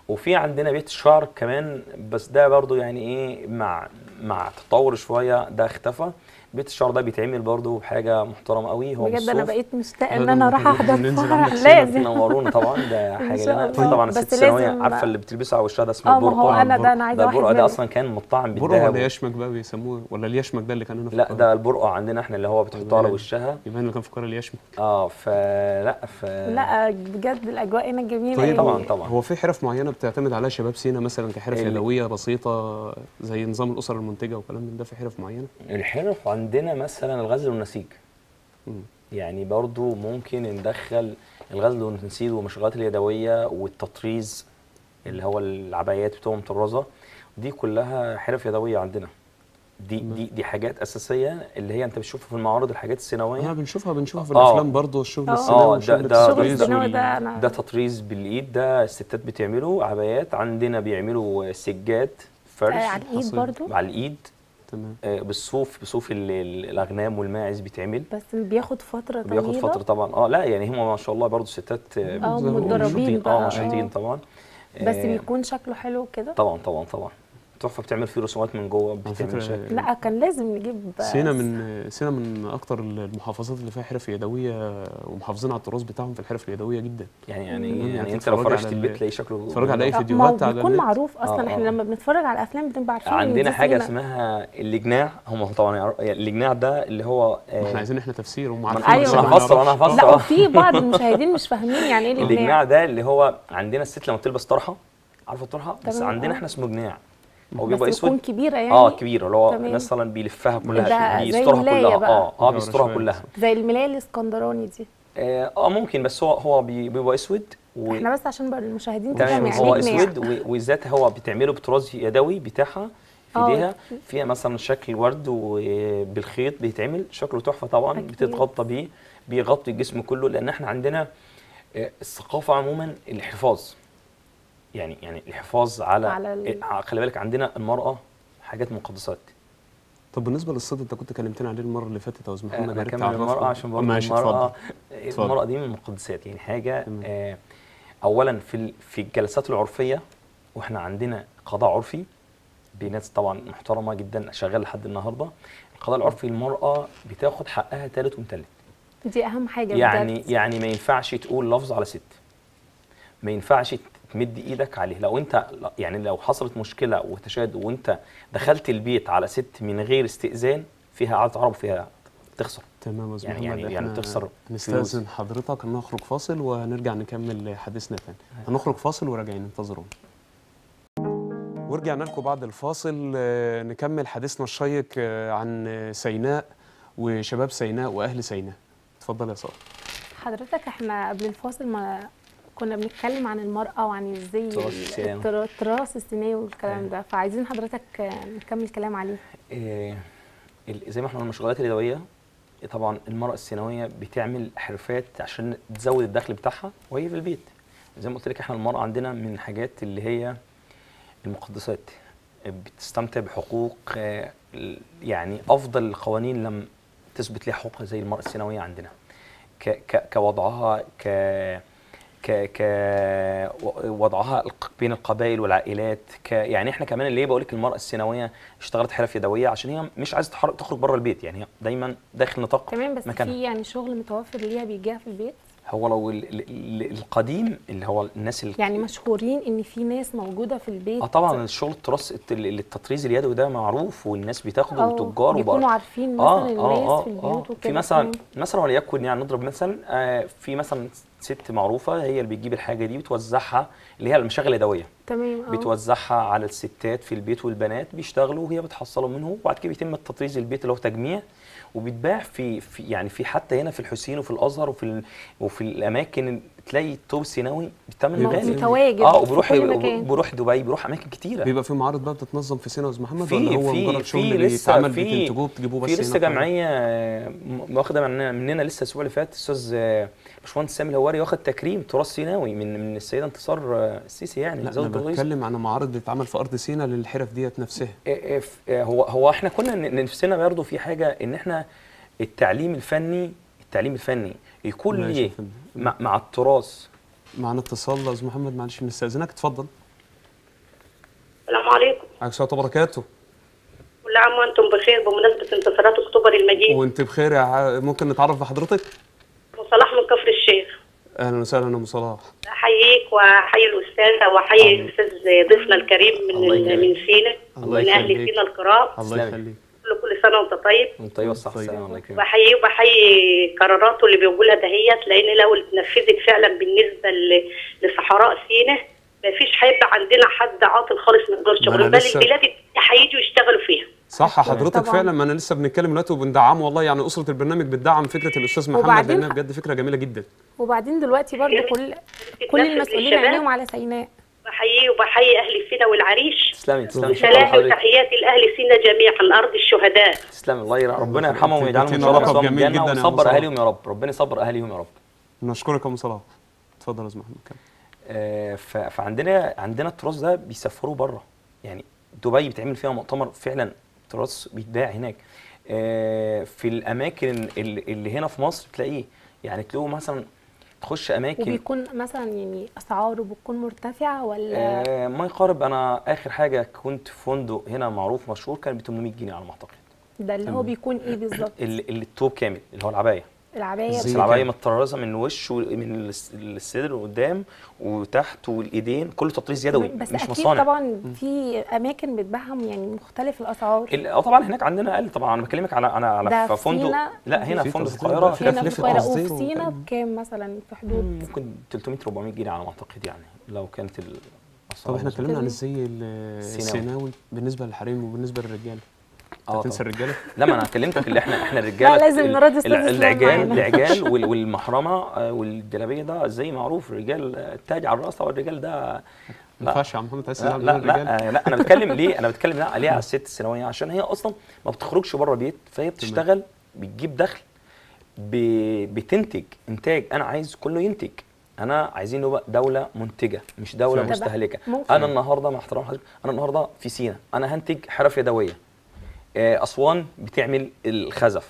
وفي عندنا بيت الشعر كمان بس ده برضو يعني ايه مع مع تطور شويه ده اختفى بيت الشعر ده بيتعمل برضو بحاجه محترمه قوي هو بجد انا بالصوف. بقيت مشتاقه ان لا، انا ده راح ممكن احضر ننزل فرح عندك سينا لازم تنورونا طبعا ده إن حاجه شاء لنا الله. طبعا بس الست الثانويه لازم- عارفه اللي بتلبسه على وشها ده اسمه اه ما هو البرقع انا ده انا عايزه ده واحد البرقع ده منهم. اصلا كان مطعم برقع بالذهب ولا يشمك بقى بيسموه ولا اليشمك ده اللي كان هنا في لا القاهرة؟ ده البرقع عندنا احنا اللي هو بتحطه على يبان- وشها يبان اللي كان في القاهره اليشمك اه فلا ف لا بجد الاجواء هنا جميله طيب أوي. طبعا طبعا هو في حرف معينه بتعتمد عليها شباب سينا مثلا كحرف ال- يدويه بسيطه زي نظام الاسر المنتجه وكلام من ده في حرف معينه الحرف عندنا مثلا الغزل والنسيج مم. يعني برضو ممكن ندخل الغزل والنسيج والمشغولات اليدويه والتطريز اللي هو العبايات بتوع مطرزه دي كلها حرف يدويه عندنا دي تمام. دي دي حاجات اساسيه اللي هي انت بتشوفها في المعارض الحاجات اه السينويه بنشوفها بنشوفها في آه. الافلام برضه الشغل آه. السينمائي اه والشغل ده ده الشغل التطريز السينمائي وال- ده انا ده تطريز بالايد ده الستات بتعمله عبايات عندنا بيعملوا سجاد فرش آه، على الايد حصيل. برضو على الايد تمام آه، بالصوف بصوف ال- ال- الاغنام والماعز بيتعمل بس بياخد فتره طويله بياخد فتره طبعا اه لا يعني هم ما شاء الله برضو الستات آه، اه زي ما بقول، متدربين نشيطين بقى اه نشيطين آه. طبعا بس آه، بيكون شكله حلو كده طبعا طبعا طبعا تحفه بتعمل فيه رسومات من جوه على بتعمل شكل فكره لا كان لازم نجيب سينا من سينا من اكتر المحافظات اللي فيها حرف يدويه ومحافظين على التراث بتاعهم في الحرف اليدويه جدا يعني يعني مم. يعني انت لو تتفرج فرشت على البيت ال- تلاقي شكله تتفرج على أي جميل. فيديوهات ما هو على بيكون النت. معروف اصلا آه، احنا آه. لما بنتفرج على الافلام بنبقى عارفين إن عندنا دي حاجه سينا. اسمها الجناع هم طبعا يعرف- يعني الجناع ده اللي هو ما احنا آه، عايزين احنا تفسير هم ما عارفين أيوة. بس انا ما هفسر انا نعرفش. هفسر لا آه. وفي بعض المشاهدين مش فاهمين يعني ايه الاجناع الجناع ده اللي هو عندنا الست لما بتلبس طرحه عارفه الطرحه بس تمام، عندنا آه. احنا اسمه جناع هو بس بيبقى بتكون اسود كبيره يعني اه كبير اللي هو تمام. مثلا بيلفها ده كلها زي بيسترها الملاية كلها بقى. اه اه دورة بيسترها شوية. كلها زي الملايه الاسكندراني دي اه آه، ممكن بس هو هو بي- بيبقى اسود و... احنا بس عشان بقى المشاهدين تمام تفهم يعني هو ايه جناع. اسود و- وذات هو بتعمله بطراز يدوي بتاعها في آه. ايديها فيها مثلا شكل ورد وبالخيط بيتعمل شكله تحفه طبعا أكيد. بتتغطى بيه بيغطي الجسم كله لان احنا عندنا آه، الثقافه عموما الحفاظ يعني يعني الحفاظ على, على ال- آه، خلي بالك عندنا المراه حاجات مقدسات طب بالنسبه للصيد انت كنت كلمتنا عليه المره اللي فاتت يا استاذ محمد انا يا ريت بكمل تعرفنا. المراه عشان برضه ماشي المراه اتفضل اتفضل. المراه دي من المقدسات يعني حاجه تمام. آه اولا في ال- في الجلسات العرفيه واحنا عندنا قضاء عرفي بناس طبعا محترمه جدا شغاله لحد النهارده القضاء العرفي المراه بتاخد حقها ثالث ومثلث دي اهم حاجه يعني بجد. يعني ما ينفعش تقول لفظ على ست ما ينفعش تمد ايدك عليه لو انت يعني لو حصلت مشكله وتشاد وانت دخلت البيت على ست من غير استئذان فيها عرض عرب فيها تخسر تمام يا استاذ يعني- محمد يعني- يعني احنا تخسر نستاذن حضرتك نخرج فاصل وهنرجع نكمل حديثنا تاني هنخرج فاصل وراجعين انتظرونا ورجعنا لكم بعد الفاصل آه، نكمل حديثنا الشيق آه، عن آه، سيناء وشباب سيناء واهل سيناء اتفضل يا ساره حضرتك احنا قبل الفاصل ما كنا بنتكلم عن المرأة وعن ازاي التراث السيناوي. الترا- التراث السيناوي والكلام أيوة. ده فعايزين حضرتك آه، نكمل كلام عليه إيه، ال- زي ما احنا قلنا المشغولات اليدويه طبعا المراه السيناويه بتعمل حرفات عشان تزود الدخل بتاعها وهي في البيت زي ما قلت لك احنا المراه عندنا من الحاجات اللي هي المقدسات بتستمتع بحقوق آه، ال- يعني افضل القوانين لم تثبت لها حقوق زي المراه السيناويه عندنا ك ك كوضعها ك ك ك وضعها الق- بين القبائل والعائلات ك يعني احنا كمان اللي بقول لك المراه السيناويه اشتغلت حرف يدويه عشان هي مش عايزه تحر- تخرج بره البيت يعني هي دايما داخل نطاق تمام بس مكانها. في يعني شغل متوفر ليها بيجيها في البيت هو لو ال ال ال القديم اللي هو الناس اللي يعني مشهورين ان في ناس موجودة في البيت اه طبعا الشغل التراث الت- ال- التطريز اليدوي ده معروف والناس بتاخده أو وتجار بيكونوا وبقى- عارفين مثلا الناس في البيوت وكده في مثلا تمام. مثلا وليكن يعني نضرب مثلا آه في مثلا ست معروفه هي اللي بتجيب الحاجه دي بتوزعها اللي هي المشاغل اليدويه تمام اه بتوزعها على الستات في البيت والبنات بيشتغلوا وهي بتحصلوا منه وبعد كده بيتم التطريز البيت اللي هو تجميع وبيتباع في, في يعني في حتى هنا في الحسين وفي الازهر وفي ال وفي الاماكن تلاقي الطوب السيناوي بثمن بيبقى غالي متواجد اه في وبيروح كل مكان بيروح دبي بيروح اماكن كتيره بيبقى في معارض بقى بتتنظم في سينا يا استاذ محمد في- ولا هو في- مجرد في شغل لسه- بيتعمل في- بتنتجوه بتجيبوه بس في هنا لسه القاهرة؟ جمعيه آه، م- واخده مننا, مننا لسه الاسبوع اللي فات استاذ آه، باشمهندس سامي الهواري واخد تكريم تراث سيناوي من من السيده انتصار آه، السيسي يعني لا زوجة انا الرئيس. بتكلم عن معارض بتتعمل في ارض سينا للحرف ديت نفسها إيه إيه ف- إيه هو هو احنا كنا ن- نفسنا برضه في حاجه ان احنا التعليم الفني التعليم الفني يكون ماشي ليه يا فندم. مع, مع التراث معنا اتصال يا استاذ محمد معلش نستاذنك اتفضل السلام عليكم عليكم السلام وبركاته كل عام وانتم بخير بمناسبه انتصارات اكتوبر المجيد وانت بخير يا ع- ممكن نتعرف بحضرتك وصلاح من كفر الشيخ اهلا وسهلا يا ام صلاح احييك واحيي الاستاذه واحيي الاستاذ ضيفنا الكريم من الله يكرمك. من سينا الله من اهل يخليك. سينا الكرام الله تسلمي. يخليك كل كل سنه وانت طيب انت طيب الصحه طيب. والسلامه الله يكرمك بحييه وبحيي قراراته اللي بيقولها دهيت لان لو اتنفذت فعلا بالنسبه ل- لصحراء سينا مفيش هيبقى عندنا حد عاطل خالص من غير ما شغل أنا بل لسه- البلاد هيجوا يشتغلوا فيها صح حضرتك طبعاً. فعلا ما انا لسه بنتكلم دلوقتي وبندعمه والله يعني اسره البرنامج بتدعم فكره الاستاذ محمد وبعدين- لانها بجد فكره جميله جدا وبعدين دلوقتي برضو كل كل بتنفذ المسؤولين للشباب. عينيهم على سيناء بحييه وبحيي اهل سينا والعريش تسلمي تسلمي شكرا سلامي لحضرتك وتحياتي لاهل سينا جميعا ارض الشهداء تسلمي الله يرحمه ربنا يرحمهم انت ويجعلهم ان اديتينا شاء الله لقب مسواهم جميل الجنه جدا يا أبو ويصبر صلاح. اهاليهم يا رب ربنا يصبر اهاليهم يا رب نشكرك يا ام صلاح اتفضل يا استاذ محمد كمل آه، ف- فعندنا عندنا التراث ده بيسفروه بره يعني دبي بيتعمل فيها مؤتمر فعلا تراث بيتباع هناك آه، في الاماكن اللي اللي هنا في مصر تلاقيه يعني تلاقوا مثلا تخش اماكن وبيكون مثلا يعني اسعاره بتكون مرتفعه ولا آه، ما يقارب انا اخر حاجه كنت في فندق هنا معروف مشهور كان ب 800 جنيه على ما اعتقد ده اللي هو بيكون ايه بالظبط اللي اللي التوب كامل اللي هو العبايه العبايه زي بس كده. العبايه متطرزه من الوش ومن الس- الصدر قدام وتحت والايدين كله تطريز يدوي بس مش اكيد مصانع طبعا في اماكن بتبيعهم يعني مختلف الاسعار ال- اه طبعا هناك عندنا اقل طبعا انا بكلمك على على على ده في في فندق سينا؟ لا هنا في في فندق في تصدير القاهره بقى. في هنا في تكلفة القاهره تصدير وفي سينا وكده. بكام مثلا في حدود ممكن 300 400 جنيه على ما اعتقد يعني لو كانت ال طب احنا اتكلمنا عن الزي ال- السيناوي. السيناوي بالنسبه للحريم وبالنسبه للرجاله اه هتنسى طبعاً. الرجاله لا ما انا كلمتك اللي احنا احنا الرجاله لا، لازم ال- نراضي أستاذ ال- إسلام العجال معانا. العجال وال- والمحرمه آه، والجلابيه ده زي معروف الرجال آه، التاج على الراس والرجال ده ما لا ينفعش يا عم محمد عايز لا تزعل لا, من الرجاله لا, آه، لا انا بتكلم ليه انا بتكلم لا ليه على الست الثانويه عشان هي اصلا ما بتخرجش بره البيت فهي بتشتغل بتجيب دخل ب- بتنتج انتاج انا عايز كله ينتج انا عايزين نبقى دوله منتجه مش دوله فعلا. مستهلكه ممكن. انا النهارده مع احترام حضرتك انا النهارده في سينا انا هنتج حرف يدويه آه، اسوان بتعمل الخزف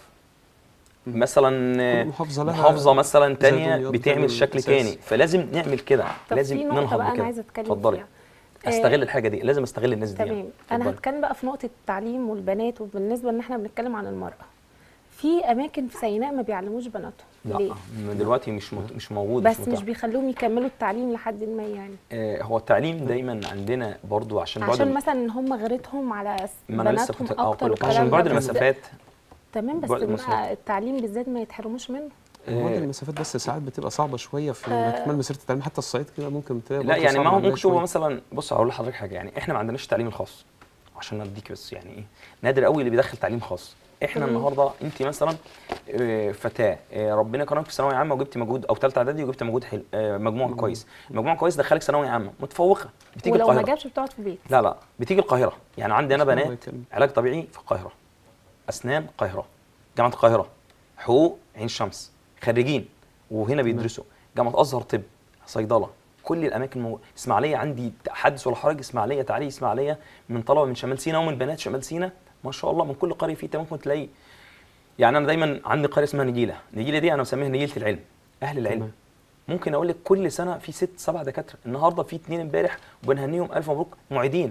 مثلا آه، كل محافظة لها محافظه مثلا تانية زي دمياط بتعمل بتعمل شكل أساس. تاني فلازم نعمل كده طب لازم في نقطة ننهض بقى أنا بكده عايزة أتكلم اتفضلي فيها. استغل آه، الحاجه دي لازم استغل الناس دي تمام يعني. انا اتفضلي. هتكلم بقى في نقطه التعليم والبنات وبالنسبه ان احنا بنتكلم عن المراه في اماكن في سيناء ما بيعلموش بناتهم ليه لا من دلوقتي مش مت... مش موجود بس مش متاح. بيخلوهم يكملوا التعليم لحد ما يعني آه هو التعليم دايما عندنا برضو عشان بعد عشان الم- مثلا ان هم غيرتهم على ما انا لسه بناتهم كنت اه اكتر كل- والكلام عشان ده بعد بس- المسافات تمام بس بعد بقى المسافات. التعليم بالذات ما يتحرموش منه هو آه، المسافات بس ساعات بتبقى صعبه شويه في آه. اكمال مسيره التعليم حتى الصعيد كده ممكن تلاقي لا برضه يعني صعب ما هو عندها ممكن تبقى شوية. مثلا بص هقول لحضرتك حاجه يعني احنا ما عندناش التعليم الخاص عشان اديك بس يعني ايه نادر قوي اللي بيدخل تعليم خاص احنا تمام. النهارده انت مثلا آه، فتاه آه، ربنا كرمك في ثانويه عامه وجبت مجهود او ثالثه اعدادي وجبت مجهود حلو آه، مجموع كويس مجموع كويس دخلك ثانويه عامه متفوقه بتيجي ولو ما القاهره جابش بتقعد في البيت لا لا بتيجي القاهره يعني عندي انا الله بنات يكرمك. علاج طبيعي في القاهره اسنان القاهره جامعه القاهره حقوق عين شمس خريجين وهنا بيدرسوا جامعه ازهر طب صيدله كل الاماكن مو... اسماعيليه عندي حدث ولا حرج اسماعيليه تعالي اسماعيليه من طلبه من شمال سيناء ومن بنات شمال سيناء ما شاء الله من كل قريه فيه انت ممكن تلاقي يعني انا دايما عندي قريه اسمها نجيله نجيله دي انا مسميها نجيله العلم اهل العلم تمام. ممكن اقول لك كل سنه في ست سبع دكاتره النهارده في اتنين امبارح وبنهنيهم الف مبروك معيدين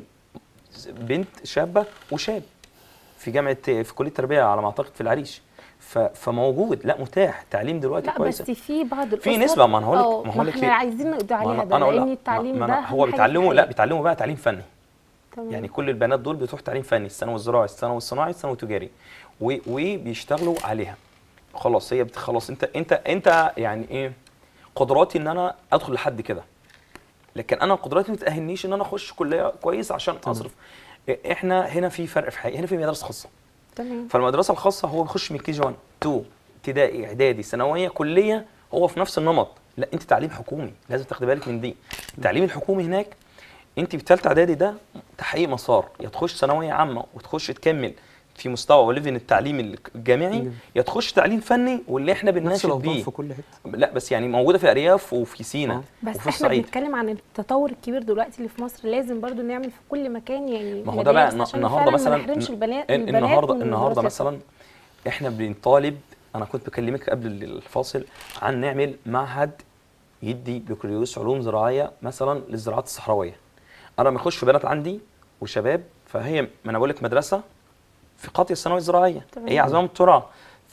بنت شابه وشاب في جامعه في كليه التربيه على ما اعتقد في العريش ف- فموجود لا متاح تعليم دلوقتي لا كويس بس في بعض في الأسر- نسبة، ما أنا هقول لك- آه، ما هقول لك احنا ليه. عايزين نقضي ما عليها أنا- ده أنا أقول لان لا، التعليم ما ده أنا هو أهم حاجة في بيتعلموا لا الحياة. بيتعلموا بقى تعليم فني تمام. يعني كل البنات دول بتروح تعليم فني الثانوي الزراعي الثانوي الصناعي الثانوي التجاري و- وبيشتغلوا عليها خلاص هي بت- خلاص انت انت انت يعني ايه قدراتي ان انا ادخل لحد كده لكن انا قدراتي ما تاهلنيش ان انا اخش كليه كويس عشان اصرف إيه، احنا هنا في فرق في حاجه هنا في مدارس خاصه تمام فالمدرسه الخاصه هو بيخش من كي جي 1 2 ابتدائي اعدادي ثانويه كليه هو في نفس النمط لا انت تعليم حكومي لازم تاخدي بالك من دي التعليم الحكومي هناك انت بثالثه اعدادي ده تحقيق مسار يا تخش ثانويه عامه وتخش تكمل في مستوى وليفل التعليم الجامعي مم. يا تخش تعليم فني واللي احنا نفس بنناشد الاوضاع بيه في كل حته لا بس يعني موجوده في ارياف وفي سينا آه. بس وفي احنا الصعيد بنتكلم عن التطور الكبير دلوقتي اللي في مصر لازم برضو نعمل في كل مكان يعني ما هو ده بقى مدارس النا- عشان النهارده فعلاً مثلا ما نحرمش البنات ال- البنات النهارده من النهارده دراستها. مثلا احنا بنطالب انا كنت بكلمك قبل الفاصل عن نعمل معهد يدي بكالوريوس علوم زراعيه مثلا للزراعات الصحراويه انا لما يخش بنات عندي وشباب فهي ما انا بقول لك مدرسه في قاطيه الثانويه الزراعيه تمام. هي عزام التراب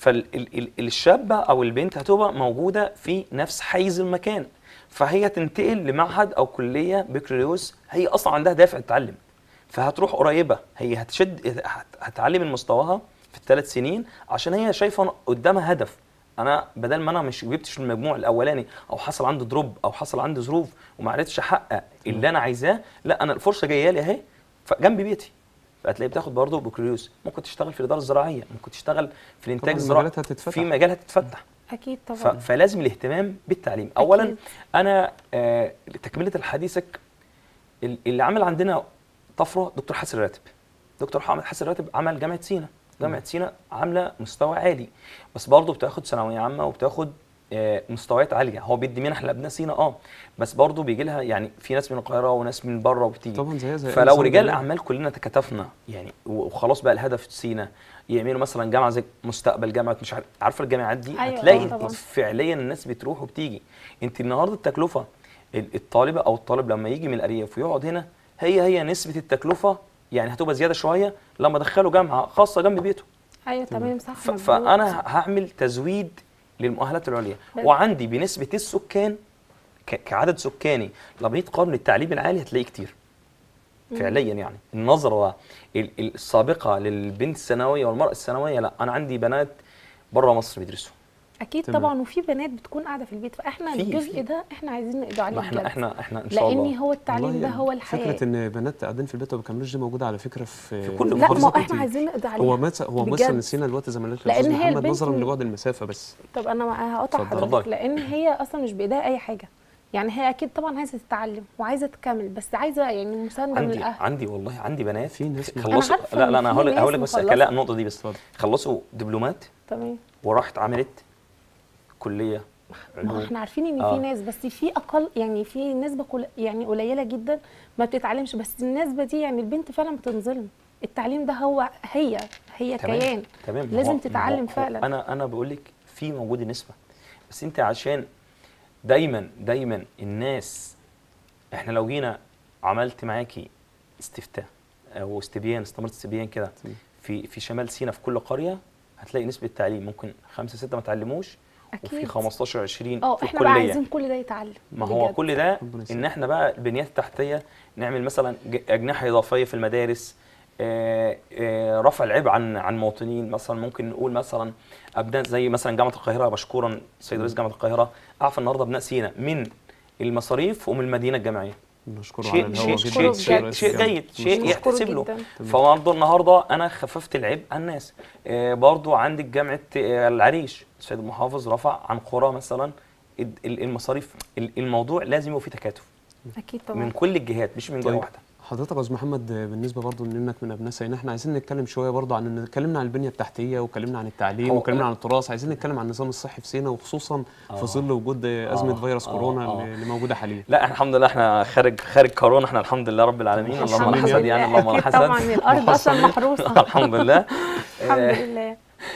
فالشابه او البنت هتبقى موجوده في نفس حيز المكان فهي تنتقل لمعهد او كليه بكالوريوس هي اصلا عندها دافع تتعلم فهتروح قريبه هي هتشد هت- هتعلم من مستواها في الثلاث سنين عشان هي شايفه قدامها هدف انا بدل ما انا مش جبتش المجموع الاولاني او حصل عندي دروب او حصل عندي ظروف وما عرفتش احقق اللي انا عايزاه لا انا الفرصه جايه لي اهي فجنب بيتي فهتلاقي بتاخد برضه بكالوريوس ممكن تشتغل في الاداره الزراعيه ممكن تشتغل في الانتاج طبعاً الزراعي المجالات هتتفتح. في مجال هتتفتح اكيد ف- طبعا فلازم الاهتمام بالتعليم اولا أكيد. انا آه تكمله لحديثك ال- اللي عمل عندنا طفره دكتور حسن راتب دكتور حامد حسن راتب عمل جامعه سينا جامعه سينا عامله مستوى عالي بس برضه بتاخد ثانويه عامه وبتاخد آه، مستويات عاليه هو بيدي منح لابناء سينا اه بس برضه بيجي لها يعني في ناس من القاهره وناس من بره وبتيجي طبعا زي زي فلو أي رجال زي- اعمال كلنا تكاتفنا يعني وخلاص بقى الهدف سينا يعملوا مثلا جامعه زي مستقبل جامعه مش عارف عارفه الجامعات دي أيوة، هتلاقي آه، طبعاً. فعليا الناس بتروح وبتيجي انت النهارده التكلفه ال- الطالبه او الطالب لما يجي من الارياف ويقعد هنا هي هي نسبه التكلفه يعني هتبقى زياده شويه لما ادخله جامعه خاصه جنب بيته ايوه تمام صح ف- مظبوط. فانا هعمل تزويد للمؤهلات العليا بس- وعندي بنسبه السكان ك- كعدد سكاني لما جيت تقارن التعليم العالي هتلاقيه كتير فعليا يعني النظره ال- ال- السابقه للبنت الثانويه والمراه الثانويه لا انا عندي بنات بره مصر بيدرسوا اكيد تمام. طبعا وفي بنات بتكون قاعده في البيت فاحنا في- الجزء في. ده احنا عايزين نقضي عليه ما احنا بجد. احنا احنا ان شاء لان الله هو التعليم والله ده هو الحياه فكره ان بنات قاعدين في البيت وما بيكملوش دي موجوده على فكره في في كل لا محافظة ما كتير. احنا عايزين نقضي عليه هو مثلا هو بجد. مثلا نسينا الوقت زي ما قلت لأن الاستاذ هي محمد البنت نظرا م- لبعد المسافه بس طب انا هقطع اتفضل. حضرتك اتفضلي. لان هي اصلا مش بايديها اي حاجه يعني هي اكيد طبعا عايزه تتعلم وعايزه تكمل بس عايزه يعني مسانده من عندي الاهل عندي والله عندي بنات في ناس خلصوا عارفة لا إن لا انا في هقول ناس هقول لك بس مخلصة. لا النقطه دي بس اتفضل. خلصوا دبلومات تمام وراحت عملت كليه ما هو علوم احنا عارفين ان آه. في ناس بس في اقل يعني في نسبه كل يعني قليله جدا ما بتتعلمش بس النسبه دي يعني البنت فعلا بتنظلم التعليم ده هو هي هي كيان تمام ما لازم هو- تتعلم ما هو- فعلا. انا انا بقول لك في موجود نسبه بس انت عشان دايما دايما الناس احنا لو جينا عملت معاكي استفتاء او استبيان استمرت استبيان كده تمام. في في شمال سيناء في كل قريه هتلاقي نسبه التعليم ممكن خمسه سته ما تعلموش وفي أكيد. 15 20 اه في احنا بقى الكليه عايزين كل ده يتعلم ما هو بجد. كل ده ربنا يسلمك. ان احنا بقى البنيات التحتيه نعمل مثلا ج- اجنحه اضافيه في المدارس آه، آه، رفع العبء عن عن مواطنين مثلا ممكن نقول مثلا ابناء زي مثلا جامعه القاهره مشكورا سيد رئيس جامعه القاهره اعفى النهارده ابناء سينا من المصاريف ومن المدينه الجامعيه نشكره على شيء الهوا شيء جدا شيء بجد. شيء, شيء جيد شيء نشكره يحتسب له جدا. فبرضه النهارده انا خففت العبء عن الناس آه، برضه عندك جامعه آه، العريش السيد المحافظ رفع عن قرى مثلا ال- ال- المصاريف ال- الموضوع لازم يبقى فيه تكاتف اكيد من طبعا كل الجهات مش من جهه طيب. واحده حضرتك يا استاذ محمد بالنسبه برضو انك من ابناء سينا احنا عايزين نتكلم شويه برضو عن ان اتكلمنا عن البنيه التحتيه واتكلمنا عن التعليم هو- واتكلمنا عن التراث عايزين نتكلم عن النظام الصحي في سينا وخصوصا آه. في ظل وجود ازمه آه. فيروس آه. كورونا آه. اللي اللي موجوده حاليا لا احنا الحمد لله انا خارج خارج كورونا احنا الحمد لله رب العالمين الحمد اللهم لا لله. حسد يعني اللهم لا أكيد حسد طبعا الارض اصلا محروسه الحمد لله الحمد آه، لله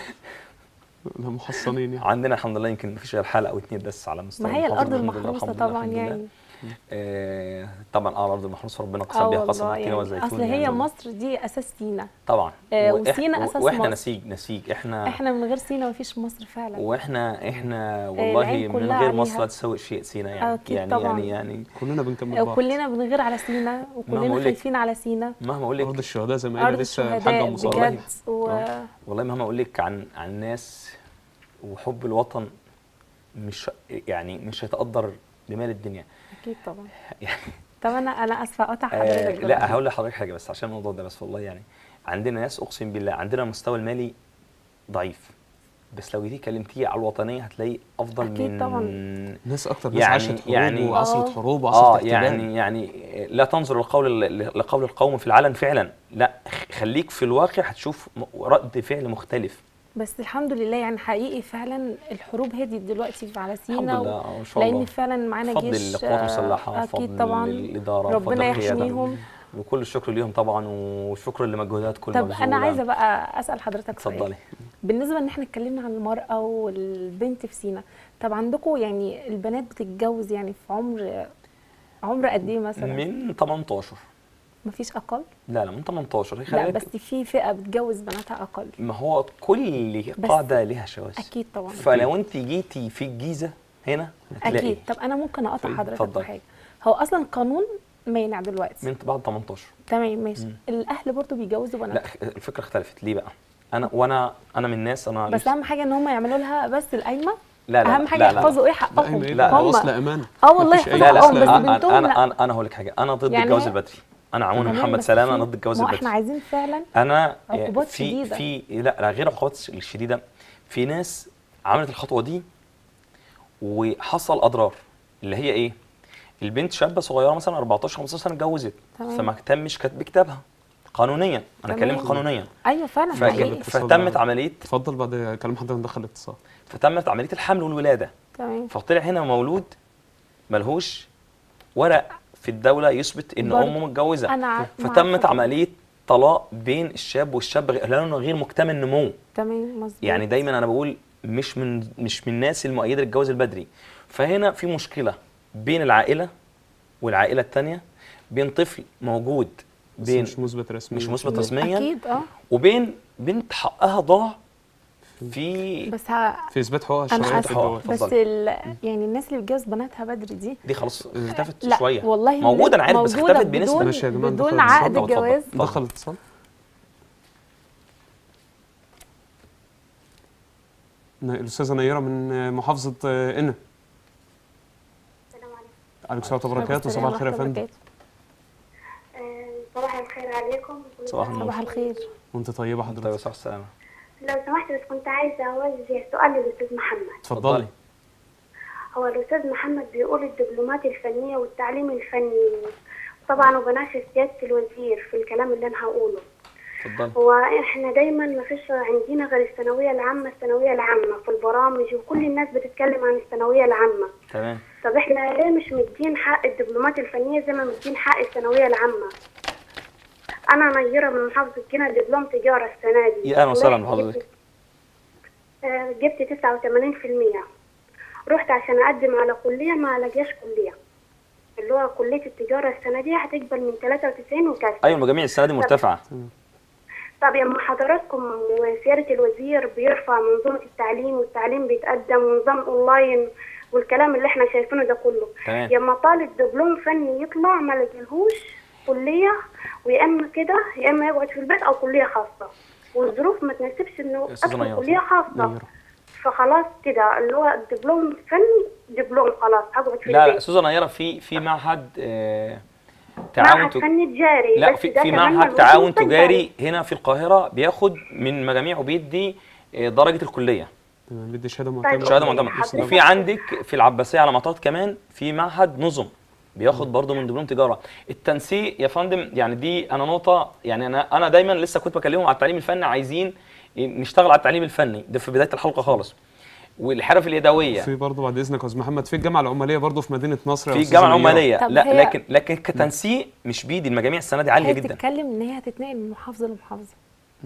لا محصنين يعني عندنا الحمد لله يمكن مفيش غير حلقه او اتنين بس على مستوى ما هي المحافظة، الارض الحمد لله، المحروسه الحمد لله، طبعا الحمد لله. يعني آه، طبعا اه الارض المحروسه ربنا اه قسم بها قسم والله التين يعني والزيتون اصل هي يعني. مصر دي اساس سينا طبعا آه، وإح- وسينا أساس واحنا مصر. نسيج نسيج احنا احنا من غير سينا مفيش مصر فعلا واحنا احنا والله العين من كلها غير مصر عليها. لا تسوي شيء سينا يعني أكيد يعني طبعاً. يعني يعني كلنا بنكمل بعض وكلنا بنغير على سينا وكلنا بقول لك- خايفين على سينا مهما اقول لك ارض الشهداء زي ما قال ارض لسه الحاجه الشهداء مصطفى بجد و... آه. والله مهما اقول لك عن عن الناس وحب الوطن مش يعني مش هيتقدر بمال الدنيا اكيد طبعا يعني طب انا انا اسفه اقطع آه حضرتك لا دلوقتي. هقول لحضرتك حاجه بس عشان الموضوع ده بس والله يعني عندنا ناس اقسم بالله عندنا المستوى المالي ضعيف بس لو جيتي كلمتيه على الوطنيه هتلاقي افضل أكيد من طبعاً. ناس اكتر ناس يعني- عاشت حروب يعني- وعصرت آه. حروب اه وعصرت احتلال يعني يعني لا تنظر لقول لقول القوم في العلن فعلا لا خ- خليك في الواقع هتشوف م- رد فعل مختلف بس الحمد لله يعني حقيقي فعلا الحروب هديت دلوقتي على الحمد سينا لله آه، ان شاء الله لان فعلا معانا فضل جيش القوات آه، المسلحه اكيد فضل طبعا الاداره فضل ربنا القيادة. يحميهم وكل الشكر ليهم طبعا والشكر لمجهوداتكم طب المبذولة. انا عايزه بقى اسال حضرتك سؤال اتفضلي بالنسبه ان احنا اتكلمنا عن المراه والبنت في سينا طب عندكم يعني البنات بتتجوز يعني في عمر عمر قد ايه مثلا من 18 مفيش اقل لا لا من 18 هي لا خلي بس في فئه بتجوز بناتها اقل ما هو كل بس- قاعده ليها شواذ اكيد طبعا فلو انت جيتي في الجيزه هنا هتلاقي اكيد طب انا ممكن اقطع اتفضل. حضرتك اتفضل. في حاجه هو اصلا القانون مانع دلوقتي من بعد 18 تمام ماشي الاهل برضو بيجوزوا لا بناتهم الفكره اختلفت ليه بقى انا وانا انا من الناس انا بس اهم حاجه ان هم يعملوا لها بس القايمه لا لا اهم حاجه لا لا. يحفظوا ايه لا حقهم إيه لا، ده هم وصل امانه اه والله مفيش أي يحفظوا لا لا حقهم بس انا بنتهم انا لا انا, أنا هقول لك حاجه انا ضد يعني الجواز هي- البدري انا عموما تمام، محمد بس سلام في- انا ضد الجواز ما هو البدري احنا عايزين فعلا انا عقوبات في شديدة. في لا لا غير العقوبات الشديده في ناس عملت الخطوه دي وحصل اضرار اللي هي ايه البنت شابه صغيره مثلا 14 15 سنه اتجوزت تمام. فما تمش كاتب كتابها قانونيا انا تمام. كلمك قانونيا ايوه فعلا فج- حقيقي فتمت عمليه اتفضل بعد كلام حضرتك ندخل اتصال فتمت عمليه الحمل والولاده تمام فطلع هنا مولود ملهوش ورق في الدوله يثبت ان برضه. امه متجوزه انا عارف- فتمت عارفة. عمليه طلاق بين الشاب والشاب غير- لانه غير مكتمل النمو تمام مظبوط يعني دايما انا بقول مش من مش من الناس المؤيده للجواز البدري فهنا في مشكله بين العائله والعائله الثانيه بين طفل موجود بس بين مش مثبت رسميا مش مثبت رسميا اكيد اه وبين بنت حقها ضاع في بس ها في اثبات حقوقها انا الشرعيه في حقوقها. الجواز بس اتفضل. ال... يعني الناس اللي بتجوز بناتها بدري دي دي خلاص اختفت لا شويه والله موجوده انا عارف بس موجودة اختفت بنسبه بدون, ماشي يا جماعة، بدون ندخل عقد اتفضل، اتفضل. الجواز ندخل اتصال ن- الاستاذه نيره من محافظه قنا السلام عليكم عليكم السلام ورحمه الله وبركاته صباح الخير يا فندم آه، صباح الخير عليكم كل صباح سنة النور. صباح الخير وانت طيبه طيب حضرتك صح السلامه لو سمحت بس كنت عايزة أوجه سؤال للأستاذ محمد اتفضلي هو الأستاذ محمد بيقول الدبلومات الفنية والتعليم الفني طبعا وبناشد سيادة الوزير في الكلام اللي أنا هقوله اتفضلي هو احنا دايما ما فيش عندنا غير الثانوية العامة الثانوية العامة في البرامج وكل الناس بتتكلم عن الثانوية العامة تمام طب احنا ليه مش مدين حق الدبلومات الفنية زي ما مدين حق الثانوية العامة أنا نيرة من محافظة جنة دبلوم تجارة السنة دي يا أهلا وسهلا بحضرتك. آه، جبت تسعة وثمانين في المية رحت عشان أقدم على كلية ما لقياش كلية اللي هو كلية التجارة السنة دي هتقبل من 93 وكذا ايوه المجاميع السنه دي مرتفعه طب يا حضراتكم وسيادة الوزير بيرفع منظومة التعليم والتعليم بيتقدم ونظام اونلاين والكلام اللي احنا شايفينه ده كله تمام. يا طالب دبلوم فني يطلع ما لقيلهوش كلية ويا اما كده يا اما يقعد في البيت او كلية خاصة والظروف ما تناسبش انه أستاذة ادخل نيرة. كلية خاصة نيرة. فخلاص كده اللي هو الدبلوم فني دبلوم خلاص هقعد في لا لا البيت استاذه نيره في في معهد آه، تعاون معهد تج- فني تجاري لا بس في ده في كمان معهد ملهوش تعاون مستقبل. تجاري هنا في القاهره بياخد من مجاميع وبيدي آه، درجه الكليه تمام بدي شهاده طيب. معتمده شهاده أوكي، معتمده حضرتك- وفي عندك في العباسيه على معطات كمان في معهد نظم بياخد برضه من دبلوم تجاره التنسيق يا فندم يعني دي انا نقطه يعني انا انا دايما لسه كنت بكلمهم على التعليم الفني عايزين نشتغل على التعليم الفني ده في بدايه الحلقه خالص والحرف اليدويه في برضه بعد اذنك يا استاذ محمد في الجامعه العماليه برضه في مدينه نصر يا في أستاذة الجامعه نيرة. العماليه طب لا هي- لكن لكن كتنسيق مش بيدي المجاميع السنه دي عاليه هي جدا بتتكلم ان هي هتتنقل من محافظه لمحافظه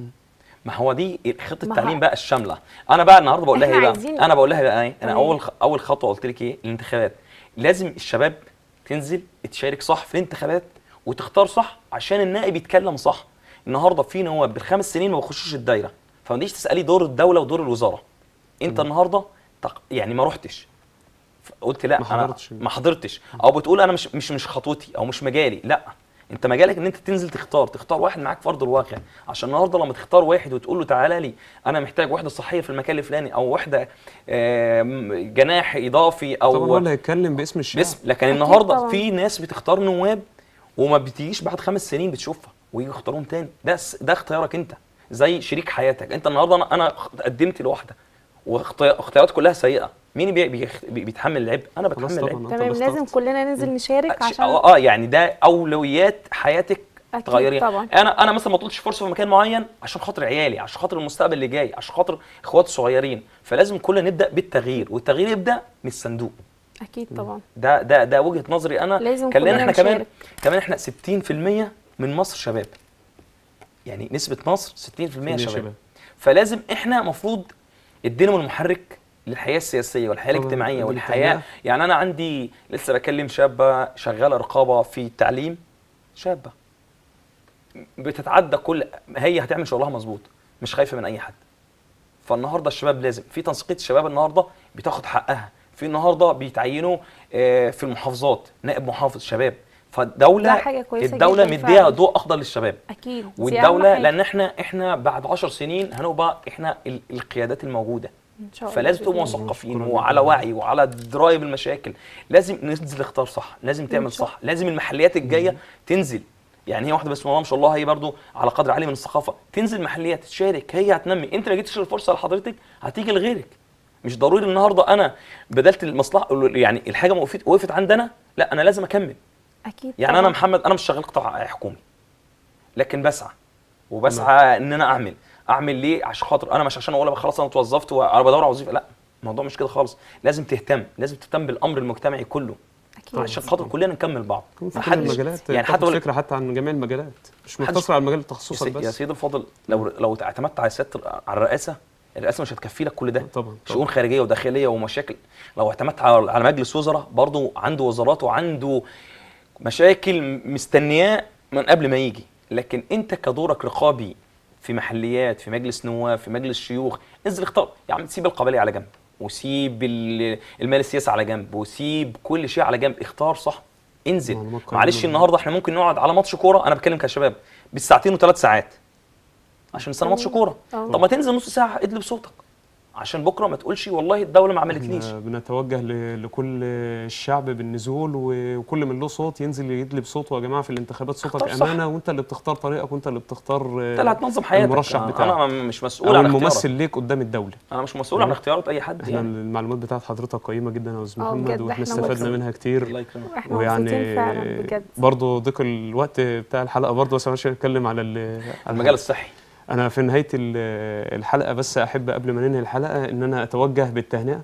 ما هو دي خطه ما التعليم هو- بقى الشامله انا بقى النهارده بقول لها إحنا ايه بقى عايزين- انا بقول لها بقى ايه انا تمام. اول خ- اول خطوه قلت لك ايه الانتخابات لازم الشباب تنزل تشارك صح في الانتخابات وتختار صح عشان النائب يتكلم صح النهارده في نواب بالخمس سنين ما بيخشوش الدايره فما تجيش تسالي دور الدوله ودور الوزاره انت النهارده تق- يعني ما رحتش قلت لا ما انا حضرتش. ما حضرتش او بتقول انا مش مش مش خطوتي او مش مجالي لا انت مجالك ان انت تنزل تختار تختار واحد معاك في ارض الواقع عشان النهارده لما تختار واحد وتقول له تعالى لي انا محتاج وحده صحيه في المكان الفلاني او وحده آم، جناح اضافي طبعا هو او اللي هيتكلم باسم الشعب باسم لكن أكيد النهارده طبعاً. في ناس بتختار نواب وما بتجيش بعد خمس سنين بتشوفها ويجوا يختاروهم تاني ده س- ده اختيارك انت زي شريك حياتك انت النهارده انا انا قدمت لواحده واختيارات كلها سيئه مين بي بيخ- بي بيتحمل العبء انا خلاص بتحمل طبعا العبء أنت تمام اللي لازم اخترت. كلنا ننزل نشارك أش- عشان اه آه، يعني ده اولويات حياتك أكيد تغيريها طبعا. انا انا مثلا ما طلتش فرصه في مكان معين عشان خاطر عيالي عشان خاطر المستقبل اللي جاي عشان خاطر اخواتي الصغيرين فلازم كلنا نبدا بالتغيير والتغيير يبدا من الصندوق اكيد طبعا ده ده ده وجهه نظري انا لازم كان لنا كلنا احنا كمان نشارك. كمان احنا 60% من مصر شباب يعني نسبه مصر 60% يا شباب. شباب. فلازم احنا المفروض الدينامو المحرك للحياه السياسيه والحياه طبعاً، الاجتماعيه دي والحياه متهيأة. يعني انا عندي لسه بكلم شابه شغاله رقابه في التعليم شابه بتتعدى كل هي هتعمل شغلها مظبوط مش خايفه من اي حد فالنهارده الشباب لازم في تنسيقيه الشباب النهارده بتاخد حقها في النهارده بيتعينوا آه، في المحافظات نائب محافظ شباب فالدوله ده حاجة كويسة الدوله جداً مديها فعلاً. ضوء اخضر للشباب اكيد دي أهم والدوله حاجة. لان احنا احنا بعد 10 سنين هنبقى احنا ال- القيادات الموجوده ان شاء الله فلازم تبقوا بإذن الله. مثقفين شكراً وعلى جداً. وعي وعلى درايه بالمشاكل لازم ننزل اختار صح لازم تعمل شاء صح لازم المحليات الجايه تنزل يعني هي واحده بس والله ما شاء الله هي برضو على قدر عالي من الثقافه تنزل محليات تشارك هي هتنمي انت ما جيتش الفرصه لحضرتك هتيجي لغيرك مش ضروري النهارده انا بدلت المصلحه يعني الحاجه ما وقفت وقفت عندنا لا انا لازم اكمل اكيد يعني طبعاً. انا محمد انا مش شغال قطاع حكومي لكن بسعى وبسعى ان انا اعمل اعمل ليه عشان خاطر انا مش عشان اقول بقى خلاص انا اتوظفت وانا بدور على وظيفه لا الموضوع مش كده خالص لازم تهتم لازم تهتم بالامر المجتمعي كله اكيد عشان خاطر كلنا نكمل بعض يكون في كل محدش- المجالات يعني يعني حتى حتى ولا- فكره حتى عن جميع المجالات مش محدش- مقتصر على مجال يا تخصصك سي- بس يا سيدي الفاضل لو لو اعتمدت على سياده على الرئاسه الرئاسه مش هتكفي لك كل ده طبعا طبعا شؤون خارجيه وداخليه ومشاكل لو اعتمدت على على مجلس وزراء برضه عنده وزارات وعنده مشاكل مستنياه من قبل ما يجي لكن انت كدورك رقابي في محليات في مجلس نواب في مجلس شيوخ انزل اختار يا عم سيب القبليه على جنب وسيب ال- المال السياسي على جنب وسيب كل شيء على جنب اختار صح انزل معلومات قيمة معلش جداً. النهارده احنا ممكن نقعد على ماتش كوره انا بتكلم كشباب بالساعتين وثلاث ساعات عشان نستنى ماتش كوره آه. طب ما تنزل نص ساعه ادلب صوتك عشان بكره ما تقولش والله الدوله ما عملتليش احنا بنتوجه ل- لكل الشعب بالنزول و- وكل من له صوت ينزل يدلب صوته يا جماعه في الانتخابات صوتك اختار صح. امانه وانت اللي بتختار طريقك وانت اللي بتختار انت اللي هتنظم حياتك المرشح أنا- بتاعك انا مش مسؤول او عن الممثل اختيارك ليك قدام الدوله انا مش مسؤول عن تمام. اختيارات اي حد احنا يعني المعلومات بتاعت حضرتك قيمه جدا يا استاذ اه محمد بجد واحنا احنا استفدنا مبسوطين. منها كتير الله يكرمك احنا ويعني مبسوطين فعلا بجد برضه ضيق الوقت بتاع الحلقه برضه بس عشان اتكلم على ال- على المجال الصحي انا في نهايه ال- الحلقه بس احب قبل ما ننهي الحلقه ان انا اتوجه بالتهنئه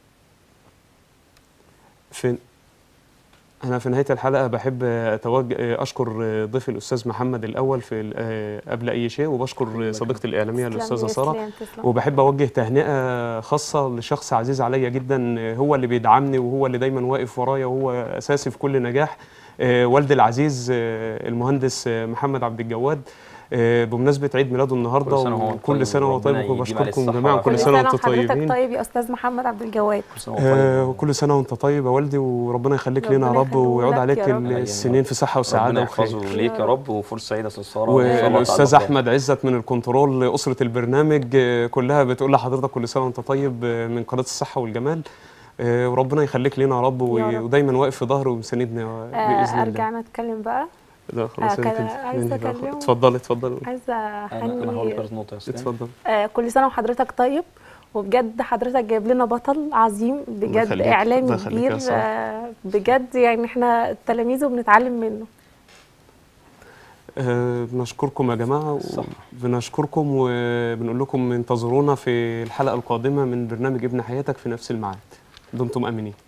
في انا في نهايه الحلقه بحب اتوجه اشكر ضيفي الاستاذ محمد الاول في ال- قبل اي شيء وبشكر صديقتي الاعلاميه تسلم الاستاذه يا ساره إسلام، تسلم. وبحب اوجه تهنئه خاصه لشخص عزيز عليا جدا هو اللي بيدعمني وهو اللي دايما واقف ورايا وهو اساسي في كل نجاح آه، والدي العزيز آه، المهندس آه، محمد عبد الجواد آه، بمناسبه عيد ميلاده النهارده كل سنة وهو طيب وكل سنه وهو وربنا طيب يديم عليه وبشكركم الصحة جميعا كل كل سنه وانتم وحضرتك طيبين طيب يا استاذ محمد عبد الجواد كل سنة وهو آه، طيب. وكل سنه وانت طيب يا والدي وربنا يخليك لنا يا ربنا رب يخليه ويعود لك عليك يا رب. السنين في صحه وسعاده ربنا وخير يحفظه ليك يا رب وفرصه سعيده يا استاذ ساره وإن شاء الله والاستاذ تعالى احمد عزت من الكنترول اسره البرنامج آه، كلها بتقول لحضرتك كل سنه وانت طيب آه، من قناه الصحه والجمال آه، وربنا يخليك لنا يا رب و- يا رب. ودايما واقف في ظهره ومساندنا آه، باذن ارجع الله انا اتكلم بقى لا خلاص آه، كان يمكن عايزة ننهي بقى. أكلمه. اتفضلي اتفضلي عايزه انا انا هقول اهني لك نقطه يا استاذ اتفضل آه، كل سنه وحضرتك طيب وبجد حضرتك جايب لنا بطل عظيم بجد يخليك. الله اعلامي يخليك يا كبير سارة. آه، بجد يعني احنا تلاميذه بنتعلم منه آه، بنشكركم يا جماعه صح. بنشكركم وبنقول لكم انتظرونا في الحلقه القادمه من برنامج ابن حياتك في نفس الميعاد دمتم امنين